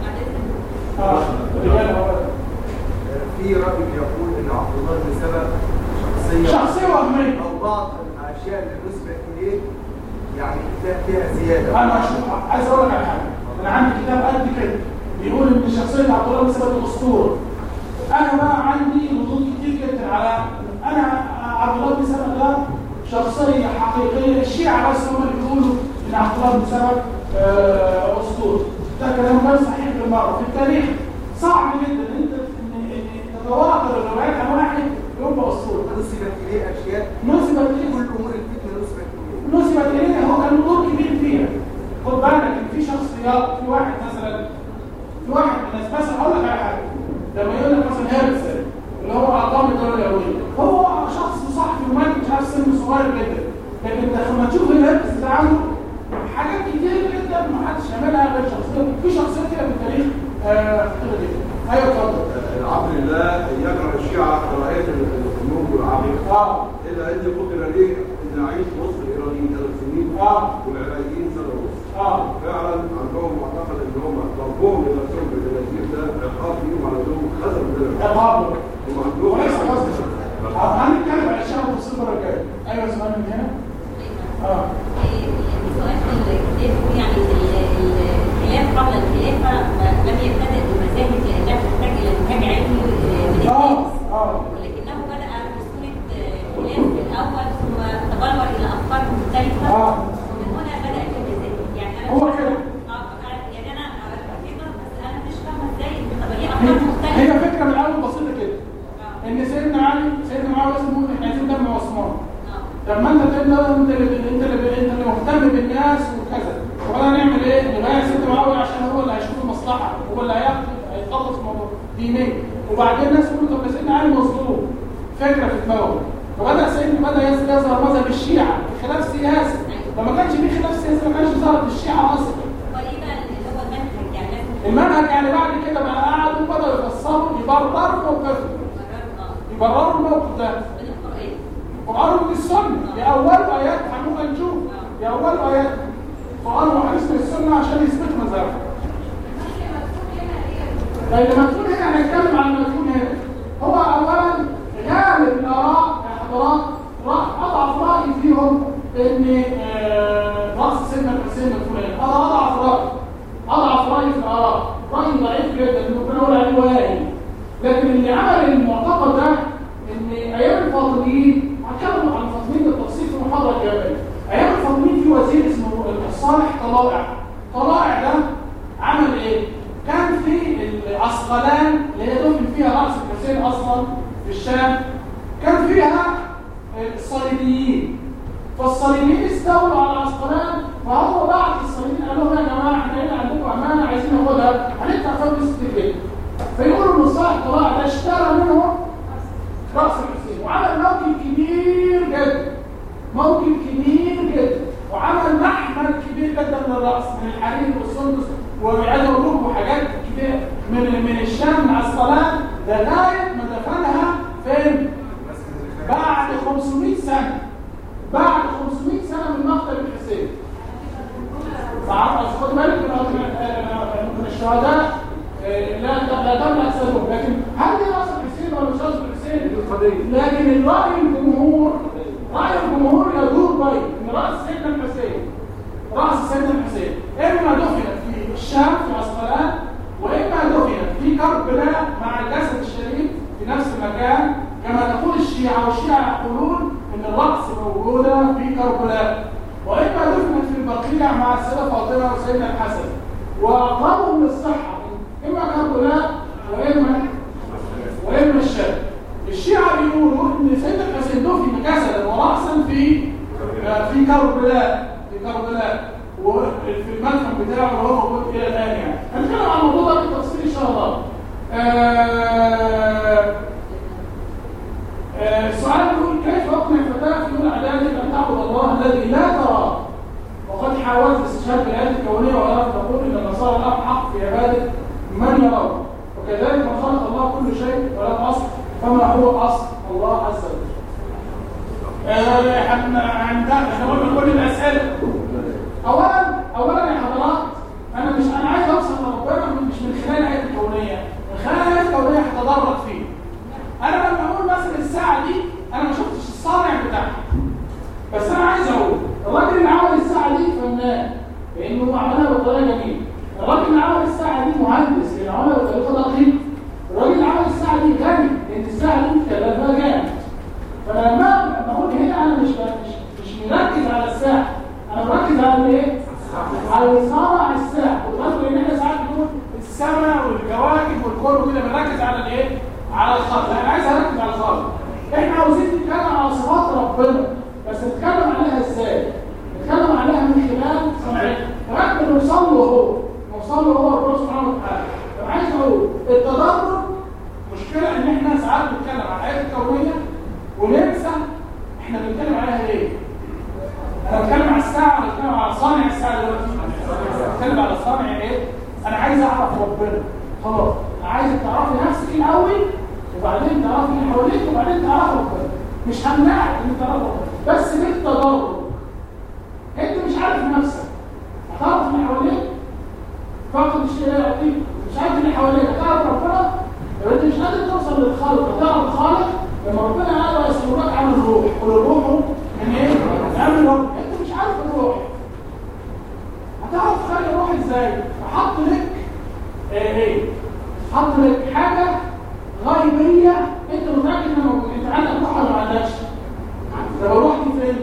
Speaker 1: اه رجال أولاد.
Speaker 4: في راجل يقول ان عبد الله بن سبأ شخصيه
Speaker 1: شخصيه وهميه
Speaker 4: او بعض الاشياء اللي نسبه اليه يعني فيها- فيها زياده
Speaker 1: انا مش عايز اقول لك على حاجه انا عندي كتاب قد كده بيقول ان شخصيه عبد الله بن سبأ دي اسطوره انا بقى عندي ردود كتير جدا على انا عبد الله بن سبأ ده شخصيه حقيقيه الشيعه بس هم اللي بيقولوا ان عبد الله بن سبأ آه، اسطوره ده كلام غير صحيح بالمره في التاريخ صعب جدا ان انت ان إن تتواتر الروايات عن واحد يبقى اسطوره
Speaker 4: نسبت اليه اشياء
Speaker 1: نسبت اليه
Speaker 4: كل امور الفتنه نسبت اليه
Speaker 1: نسبت إليه هو كان له دور كبير فيها خد بالك إن في شخصيات في واحد مثلا في واحد من الناس مثلا أقول لك على حاجة لما يقول لك مثلا هيرتزل اللي هو أرقام الدولة اليهودية هو شخص صحفي ومالك مش عارف سنه صغير جدا لكن انت لما تشوف الهيرتز ده عنده حاجات كتير جدا ما حدش يعملها غير شخصيات في شخصيات كده في التاريخ آه كده جدا ايوه اتفضل
Speaker 5: العبد لله يكره الشيعة كراهية النور والعبد
Speaker 1: اه
Speaker 5: إلا أن قدر لي أن أعيش وسط الإيرانيين ثلاث سنين
Speaker 1: اه
Speaker 5: والعراقيين سنة ونص
Speaker 1: اه
Speaker 5: فعلا عندهم معتقد أن هم ضربهم لنفسهم بالجنازير ده عقاب ليهم على أنهم خسروا البلد
Speaker 1: عقاب
Speaker 5: هم عندهم
Speaker 1: وليس قصدي هنتكلم عن الشعب في الصفر الجاي ايوه سؤال من هنا اه
Speaker 6: يعني الخلاف قبل الخلافة لم يبتدئ بمذاهب لأنها تحتاج إلى منهج علمي من
Speaker 1: اه
Speaker 6: الناس
Speaker 1: اه
Speaker 6: ولكنه بدأ بصورة خلاف في الأول ثم تبلور إلى أفكار مختلفة
Speaker 1: اه
Speaker 6: ومن هنا بدأ المذاهب يعني أنا
Speaker 1: هو
Speaker 6: مش-
Speaker 1: كده.
Speaker 6: اه أنا- يعني أنا كده بس أنا مش فاهمة إزاي طب هي
Speaker 1: هي
Speaker 6: أفكار
Speaker 1: هي
Speaker 6: مختلفة
Speaker 1: فكره من الاول بسيطه كده
Speaker 6: آه.
Speaker 1: ان سيدنا علي سيدنا معاويه اسمه احنا عايزين دم عثمان
Speaker 6: آه.
Speaker 1: طب ما انت تقدر انت اللي انت اللي انت اللي مهتم بالناس وكذا طب انا نعمل ايه؟ نبقى سيدنا معاويه عشان هو اللي هيشوف المصلحه هو اللي هياخد هيخلص الموضوع دينيا وبعدين الناس يقولوا طب ما سيدنا علي مظلوم فكره في دماغه فبدا سيدنا بدا يظهر مذهب الشيعه خلاف سياسي لما كانش في خلاف سياسي ما كانش ظهرت الشيعه اصلا
Speaker 6: وإيه بقى اللي هو المنهج يعني لازم
Speaker 1: المنهج يعني بعد كده بقى قعدوا بدأوا يفسروا يبرروا موقفهم
Speaker 6: نقرر اه
Speaker 1: يبرروا الموقف ده
Speaker 6: من القرآن
Speaker 1: القرآن من السنة يأولوا آيات هنبقى نشوف يأولوا آيات القرآن وحديث من السنة عشان يثبتوا مذهبهم طيب المدفون هنا هنتكلم عن المدفون هنا هو أولا غالب الآراء يا حضرات رأ- أضعف رأي فيهم إن آه، رأس سيدنا الحسين الفلاني هذا أضعف رأي أضعف رأي في الآراء رأي ضعيف جدا ممكن أقول عليه واهي لكن اللي عمل المعتقد ده إن أيام الفاطميين هتكلم عن الفاطميين بالتفصيل في محاضرة كاملة أيام الفاطميين في وزير اسمه الصالح طلائع طلائع ده عمل إيه؟ عسقلان اللي هي دفن فيها راس الحسين اصلا في الشام كان فيها الصليبيين فالصليبيين استولوا على عسقلان فهو بعت الصليبيين قال لهم يا جماعه احنا هنا عندكم امانه عايزين ناخدها هندفع فيها فلوس كتير جدا فيقولوا ان صاحب طلع ده اشترى منهم راس الحسين وعمل موكب كبير جدا موكب كبير جدا وعمل محمل كبير جدا من الراس من الحرير والسندس وعايز اقول لكم حاجات كتير من من الشام من عسقلان لغايه ما دفنها فين؟ بعد 500 سنه بعد 500 سنه من مقتل الحسين فعرف خد بالك من من الشهداء آه، لا لا تمنع اجسادهم لكن هل دي راس الحسين ولا مش راس الحسين؟ لكن الراي الجمهور راي الجمهور يدور بين ان راس سيدنا الحسين راس سيدنا الحسين اما دفنت في الشام في عسقلان واما دفنت في كربلاء مع الجسد الشريف في نفس المكان كما تقول الشيعة والشيعة يقولون ان الرأس موجودة في كربلاء واما دفنت في البقيع مع السيدة فاطمة وسيدنا الحسن واقربوا من الصحة اما كربلاء واما واما الشام الشيعة بيقولوا ان سيدنا الحسين دفن جسدا ورأسا في في كربلاء في كربلاء وفي المدفن بتاعه اللي هو موجود الى الان يعني هنتكلم عن الموضوع ده بالتفصيل ان شاء الله آه آه، السؤال يقول كيف اقنع فتاه في اولى اعدادي ان تعبد الله الذي لا تراه وقد حاولت استشهاد بالايات الكونيه ولا تقول ان النصارى الاب حق في عباده من يراه وكذلك من خلق الله كل شيء ولم اصل فما هو اصل الله عز وجل آه، احنا عندنا احنا قلنا كل الاسئله اولا اولا يا حضرات انا مش انا عايز اوصل لربنا مش من خلال الايات الكونيه من خلال الايات الكونيه هتدرج فيه انا لما اقول مثلا الساعه دي انا ما شفتش الصانع بتاعها بس انا عايز اقول الراجل اللي عمل الساعه دي فنان لانه عملها بطريقه جميله الراجل اللي عمل الساعه دي مهندس لانه عملها بطريقه دقيقه الراجل اللي عمل الساعه دي غني لان الساعه دي كلامها جامد فلما بقول هنا انا مش مش مش مركز على الساعه انا مركز على ايه على صانع الساعه وتقول ان احنا ساعات بنقول السماء والكواكب والكون وكده بنركز على الايه على الخلق لا انا عايز اركز على الخلق احنا عاوزين نتكلم على صفات ربنا بس نتكلم عليها ازاي نتكلم عليها من خلال صنعتها لغايه ما نوصل له هو نوصل له هو ربنا سبحانه وتعالى طب عايز اقول التدرج مشكله ان احنا ساعات بنتكلم على الايات الكونيه وننسى احنا بنتكلم عليها ليه انا بتكلم على الساعه ولا بتكلم على صانع الساعه دلوقتي بتكلم على صانع ايه انا عايز اعرف ربنا خلاص انا عايزك تعرفي نفسك الاول وبعدين تعرفي اللي حواليك وبعدين تعرفي ربنا مش همنعك ان انت تعرف ربنا بس بالتدرج انت مش عارف نفسك هتعرف اللي حواليك فقد الشيء لا يعطيك مش عارف اللي حواليك هتعرف ربنا لو انت مش قادر توصل للخالق هتعرف الخالق لما ربنا قال ويسألونك عن الروح قل الروح من ايه؟ من امر ربك انت مش عارف الروح هتعرف تخلي الروح ازاي؟ فحط لك ايه ايه؟ حط لك حاجه غيبيه انت متاكد انها موجوده انت عندك روح ولا ما عندكش؟ طب الروح دي فين؟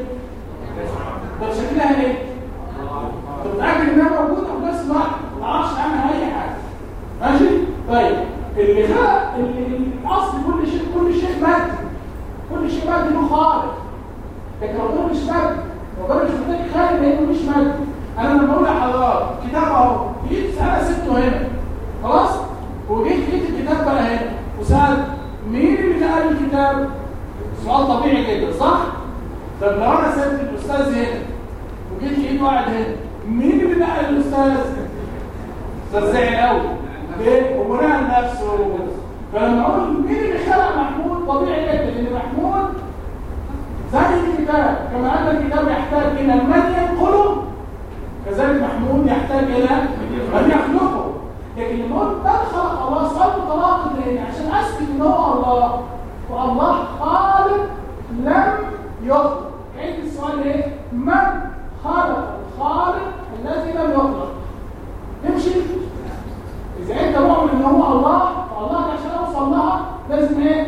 Speaker 1: طب شكلها ايه؟ انت متاكد انها موجوده وفي نفس الوقت ما تعرفش عنها اي حاجه ماشي؟ طيب اللي خلق اللي الاصل كل شيء كل شيء مادي كل شيء مادي له خالق لكن ربنا مش مادي ربنا مش محتاج خالق لانه مش مادي انا لما بقول لحضرتك كتاب اهو جيت انا سبته هنا خلاص وجيت جيت الكتاب بقى هنا وسالت مين اللي نقل الكتاب سؤال طبيعي جدا صح طب لو انا سبت الاستاذ هنا وجيت لقيت واحد هنا مين اللي نقل الاستاذ استاذ زعل قوي ليه وبناء نفسه فلما اقول مين اللي خلق محمود طبيعي جدا لان محمود زي الكتاب كما ان الكتاب يحتاج الى من ينقله كذلك محمود يحتاج الى من يخلقه لكن لما اقول من خلق الله سؤال متناقض لان عشان اثبت ان هو الله والله خالق لم يخلق عندي السؤال ايه من خلق الخالق الذي لم يخلق تمشي اذا انت مؤمن ان هو الله فالله ده عشان اوصل لها لازم ايه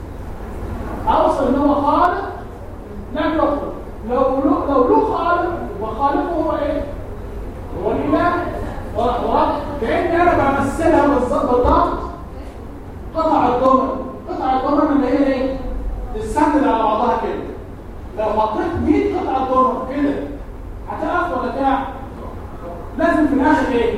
Speaker 1: اوصل ان هو خالق لم يخلق لو له لو له خالق وخالقه هو ايه هو الاله ورب كاني انا بمثلها بالظبط بالضبط قطع الضمن قطع الضمن اللي هي ايه تسند على بعضها كده لو حطيت 100 قطعه ضمن كده هتقف ولا تقع لازم في الاخر ايه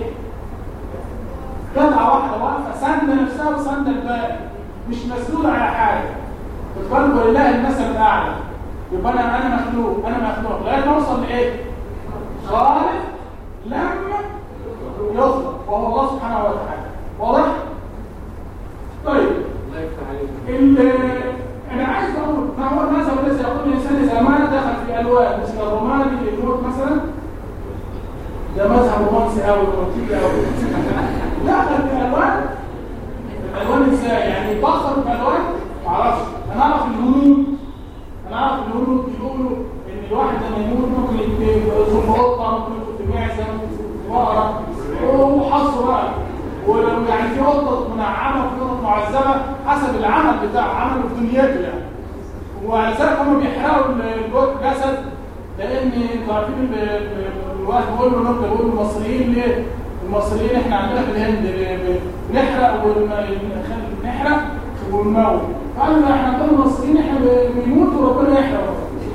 Speaker 1: قطعه واحده واقفه سند نفسها وسند الباقي مش مسنود على حاجه بالك ولله المثل الاعلى يبقى انا انا مخلوق انا مخلوق لغايه ما اوصل لايه خالق لم يخلق وهو الله سبحانه وتعالى واضح طيب
Speaker 3: الله يفتح عليك
Speaker 1: ال- انا عايز اقول ما هو الناس الذي يقول الانسان اذا ما دخل في الوان مثل الروماني في الموت مثلا ده مذهب رومانسي قوي رومانتيكي قوي دخل في الوان الالوان ازاي يعني يبخر في الوان معرفش انا اعرف الهنود انا اعرف الهنود بيقولوا ان الواحد لما يموت ممكن يدخل في قطه ممكن يدخل في معزه ممكن يدخل في بقره وحصوا بقى ولو يعني في قطه منعمه وفي قطه معذبه حسب العمل بتاعه عمله في دنيته يعني وعلى ذلك هم بيحرقوا الجسد لان انتوا عارفين ال- ال- الواحد بيقول له نكته بيقول المصريين ليه؟ المصريين احنا عندنا في الهند ب- ب- بنحرق ونحرق ونموت قالوا لا احنا عندنا المصريين احنا ب- بنموت وربنا يحرق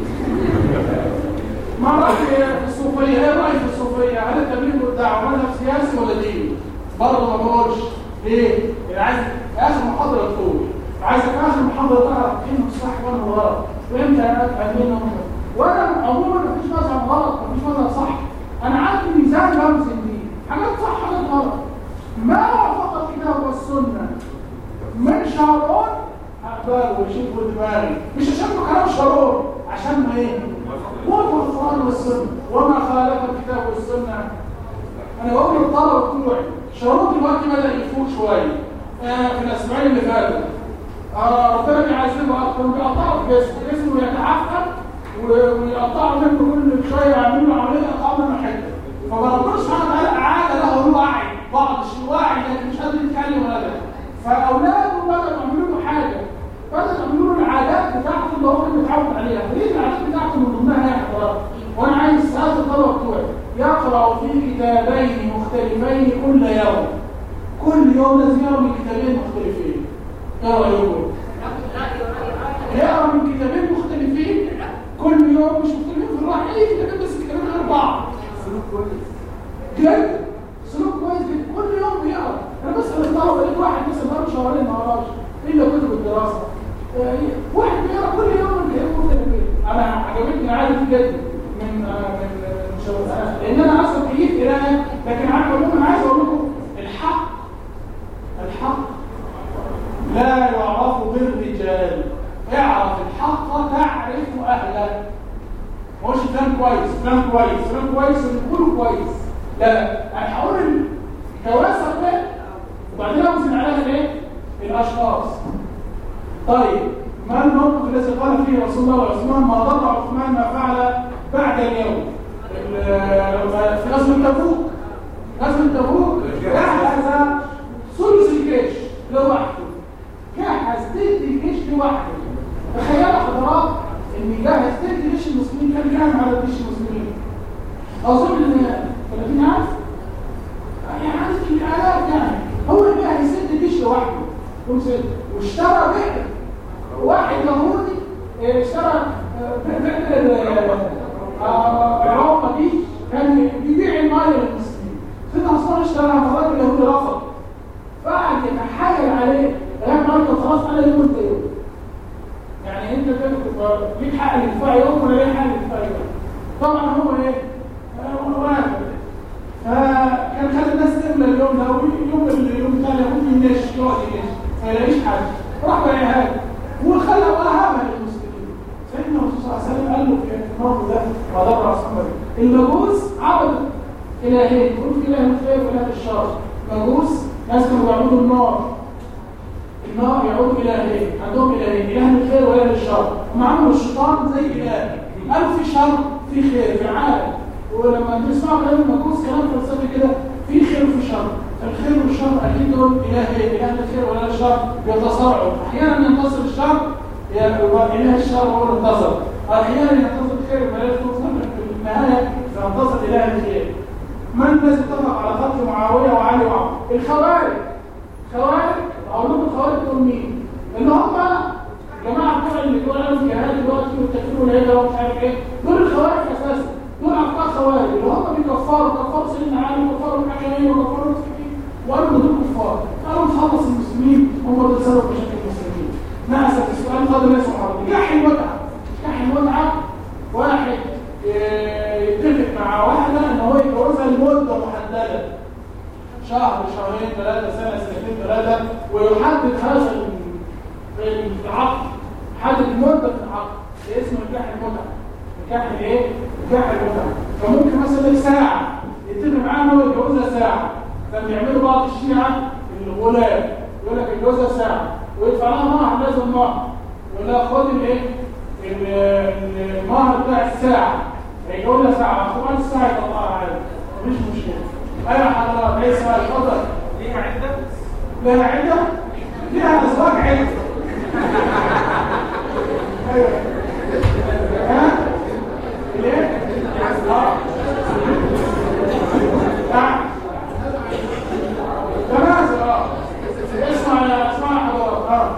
Speaker 1: ما رأيك في الصوفية ايه رأيك في الصوفية هل التبليغ والدعوة مذهب سياسي ولا ديني برضه ما بقولش ليه يعني عايز اخر محاضرة تقول عايزك اخر محاضرة تعرف ايه الصح وانا الغلط وامتى انا افهم منه وانا عموما مفيش مذهب غلط مفيش مذهب صح انا عندي ميزان بوزن بيه حاجات صح حاجات غلط ما وافق الكتاب والسنة من شارون اقبله ويشوفوا دماغي مش عشان ما كلام شارون عشان ما ايه وافق القران والسنه وما خالف الكتاب والسنه انا بقول للطلبه بتوعي شارون دلوقتي بدا يفوق شويه آه في الاسبوعين اللي فاتوا آه ربنا بيعذبه اكتر بيقطعوا في جسمه جسمه يتعفن و- ويقطعوا منه كل شويه يعملوا له عمليه يقطعوا منه حته فربنا سبحانه وتعالى اعاد له الوعي بعض الشيء واعي لكن مش قادر يتكلم ولا ده فاولاده بداوا يعملوا له حاجه بدأوا يعملوا له العادات بتاعته اللي هو كان متعود عليها فدي العادات بتاعته من ضمنها يا حضرات وانا عايز سؤال الطلبه بتوعي يقرا في كتابين مختلفين كل يوم كل يوم لازم يقرا من كتابين مختلفين ايه رايكم؟ يقرا من كتابين مختلفين كل يوم مش مختلفين في الراحه اي كتابين بس كتابين غير بعض
Speaker 4: سلوك كويس
Speaker 1: جد سلوك كويس جدا كل يوم بيقرا انا بسال الطلبه لقيت واحد مثلا بقاله شهرين ما قراش الا كتب الدراسه آه، واحد بيقرا كل يوم بيقرا مختلفين انا عجبتني عادي جدا من آه، من من شباب لان انا اصلا كيف قرايه لكن عارف عموما عايز اقول لكم الحق الحق لا يعرف بالرجال اعرف الحق تعرف اهله مش فلان كويس فلان كويس فلان كويس اللي كله كويس لا لا انا هقول الكواسه ده وبعدين اوزن عليها الايه الاشخاص طيب ما الموقف الذي قال فيه رسول الله وعثمان ما ضر عثمان ما فعل بعد اليوم ال- لما في غزوه تبوك غزوه تبوك جهز ثلث الجيش لوحده جهز تلت الجيش لوحده تخيلوا حضرات ان يجهز تلت جيش المسلمين كان كام على جيش المسلمين اظن 30000 يعني عدد الالاف يعني هو اللي بقى يسد جيش لوحده يقوم سد واشترى بئر واحد يهودي اه، اشترى اه، بئر اه، عراقه دي كان بيبيع الميه للمسلمين سيدنا عثمان اشتراها فالراجل اليهودي رفض فقعد يتحايل عليه لغايه ما قال له خلاص انا يوم انت يوم يعني انت تبقى ليك حق الدفاع يوم ولا ليك حق الدفاع يوم طبعا هو ايه آه، هو واحد فكان خلى الناس تملى اليوم ده ويوم اليوم الثاني يقوم ينش يقعد ينش ما يلاقيش حد راح بقى هذا وخلى وهبها للمسلمين سيدنا الرسول صلى الله عليه وسلم قال له في الموقف ده ما ضر عصام المجوس عبدوا الهين يقول في اله الخير واله الشر مجوس ناس كانوا بيعبدوا النار النار يعود الهين عندهم الهين اله الخير واله الشر هم عملوا الشيطان زي اله قالوا في شر في خير في العالم ولما تسمعوا كلام المجوس كلام فلسفي كده في خير وفي شر الخير والشر اكيد دول الهين اله الخير واله الشر بيتصارعوا احيانا ينتصر الشر يبقى اله الشر هو اللي انتصر احيانا ينتصر الخير فلا ينتصر في النهايه سينتصر اله الخير من الذي اتفق على قتل معاويه وعلي وعمر الخوارج خوارج اقول لكم الخوارج دول دول مين؟ اللي هم جماعه بتوع اللي بتوع الجهاد دلوقتي والتكفير والهجره ومش عارف ايه دول الخوارج اساسا دول افكار خوارج اللي هم بيكفروا كفروا سيدنا علي وكفروا الحكمين وكفروا المسلمين وقالوا دول كفار قالوا نخلص المسلمين هم دول سبب مشاكل المسلمين نأسف السؤال فاضل ليس محاضر كح المتعه كح المتعه واحد آه، يتفق مع واحده ان هو يتجوزها لمده محدده شهر شهرين ثلاثة سنة سنتين ثلاثة ويحدد هذا ال- العقد حدد مدة العقد اسمه نكاح المتعة نكاح الايه؟ نكاح المتعة فممكن مثلا ساعة يتفق معاه ان هو يتجوزها ساعة لما يعملوا بعض الشيعة الغلام يقول لك يتجوزها ساعة ويدفع لها مهر لازم مهر يقول لها خد الايه؟ ال- ال- المهر بتاع الساعة هيجوزها ساعة طبعا الساعة يطلعها عادي مفيش مشكلة ايوه حضرتك ايه سؤال اتفضل
Speaker 2: ليها عدة
Speaker 1: لها عدة لها ازواج عدة ايوه ها ليه اه نعم تنازل اه اسمع يا اسمع يا حضرتك اه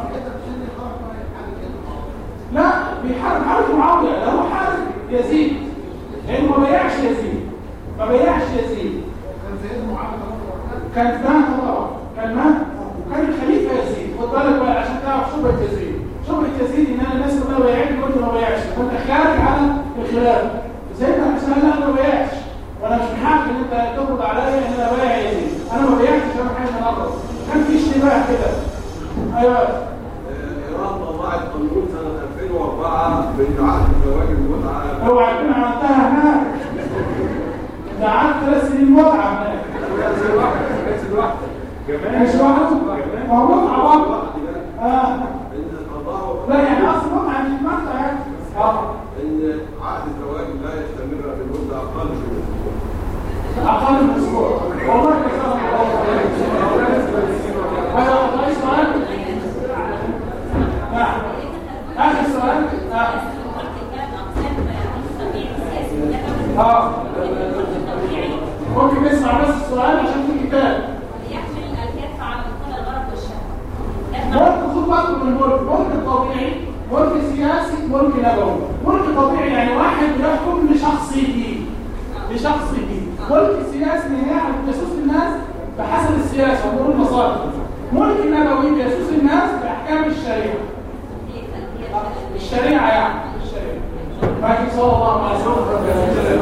Speaker 1: لا بيحارب حارب معاويه ده هو حارب يزيد لانه ما بيعش يزيد ما بيعش يزيد كان فاهم طبعا كان مات وكان الخليفه يزيد خد بالك بقى عشان تعرف شبهه يزيد شبهه يزيد ان انا الناس كلها بايعين كنت ما بايعش فانت خارج على الخلاف سيدنا حسين لا انا ما بايعش وانا مش من حقك ان انت تفرض عليا ان انا بايع يزيد انا ما بايعتش انا حاجه من الارض كان في اشتباه كده ايوه
Speaker 5: إيران طلعت قانون سنة 2004 بإعادة زواج المتعة
Speaker 1: اوعى تكون عملتها هناك ده قعدت ثلاث سنين متعه هناك
Speaker 3: بس الواحد بس الواحد
Speaker 1: مش واحد ما هو متعه برضه اه
Speaker 5: إن قضاء
Speaker 1: لا يعني اصلا متعه مش متعه يعني اه
Speaker 5: إن عقد الزواج لا يستمر بمدة أقل من أسبوع.
Speaker 1: أقل من أسبوع والله كثيرا هذا رئيس سؤال نعم آخر سؤال نعم اه ممكن نسمع بس السؤال عشان في كتاب ملك خد بالكم من الملك ملك طبيعي ملك سياسي ملك نبوي ملك طبيعي يعني واحد يحكم لشخصيته لشخصه ملك سياسي يعني بيسوس الناس بحسب السياسه ونقول المصالح ملك نبوي بيسوس الناس باحكام الشريعه الشريعه يعني الشريعه ما صلى الله عليه وسلم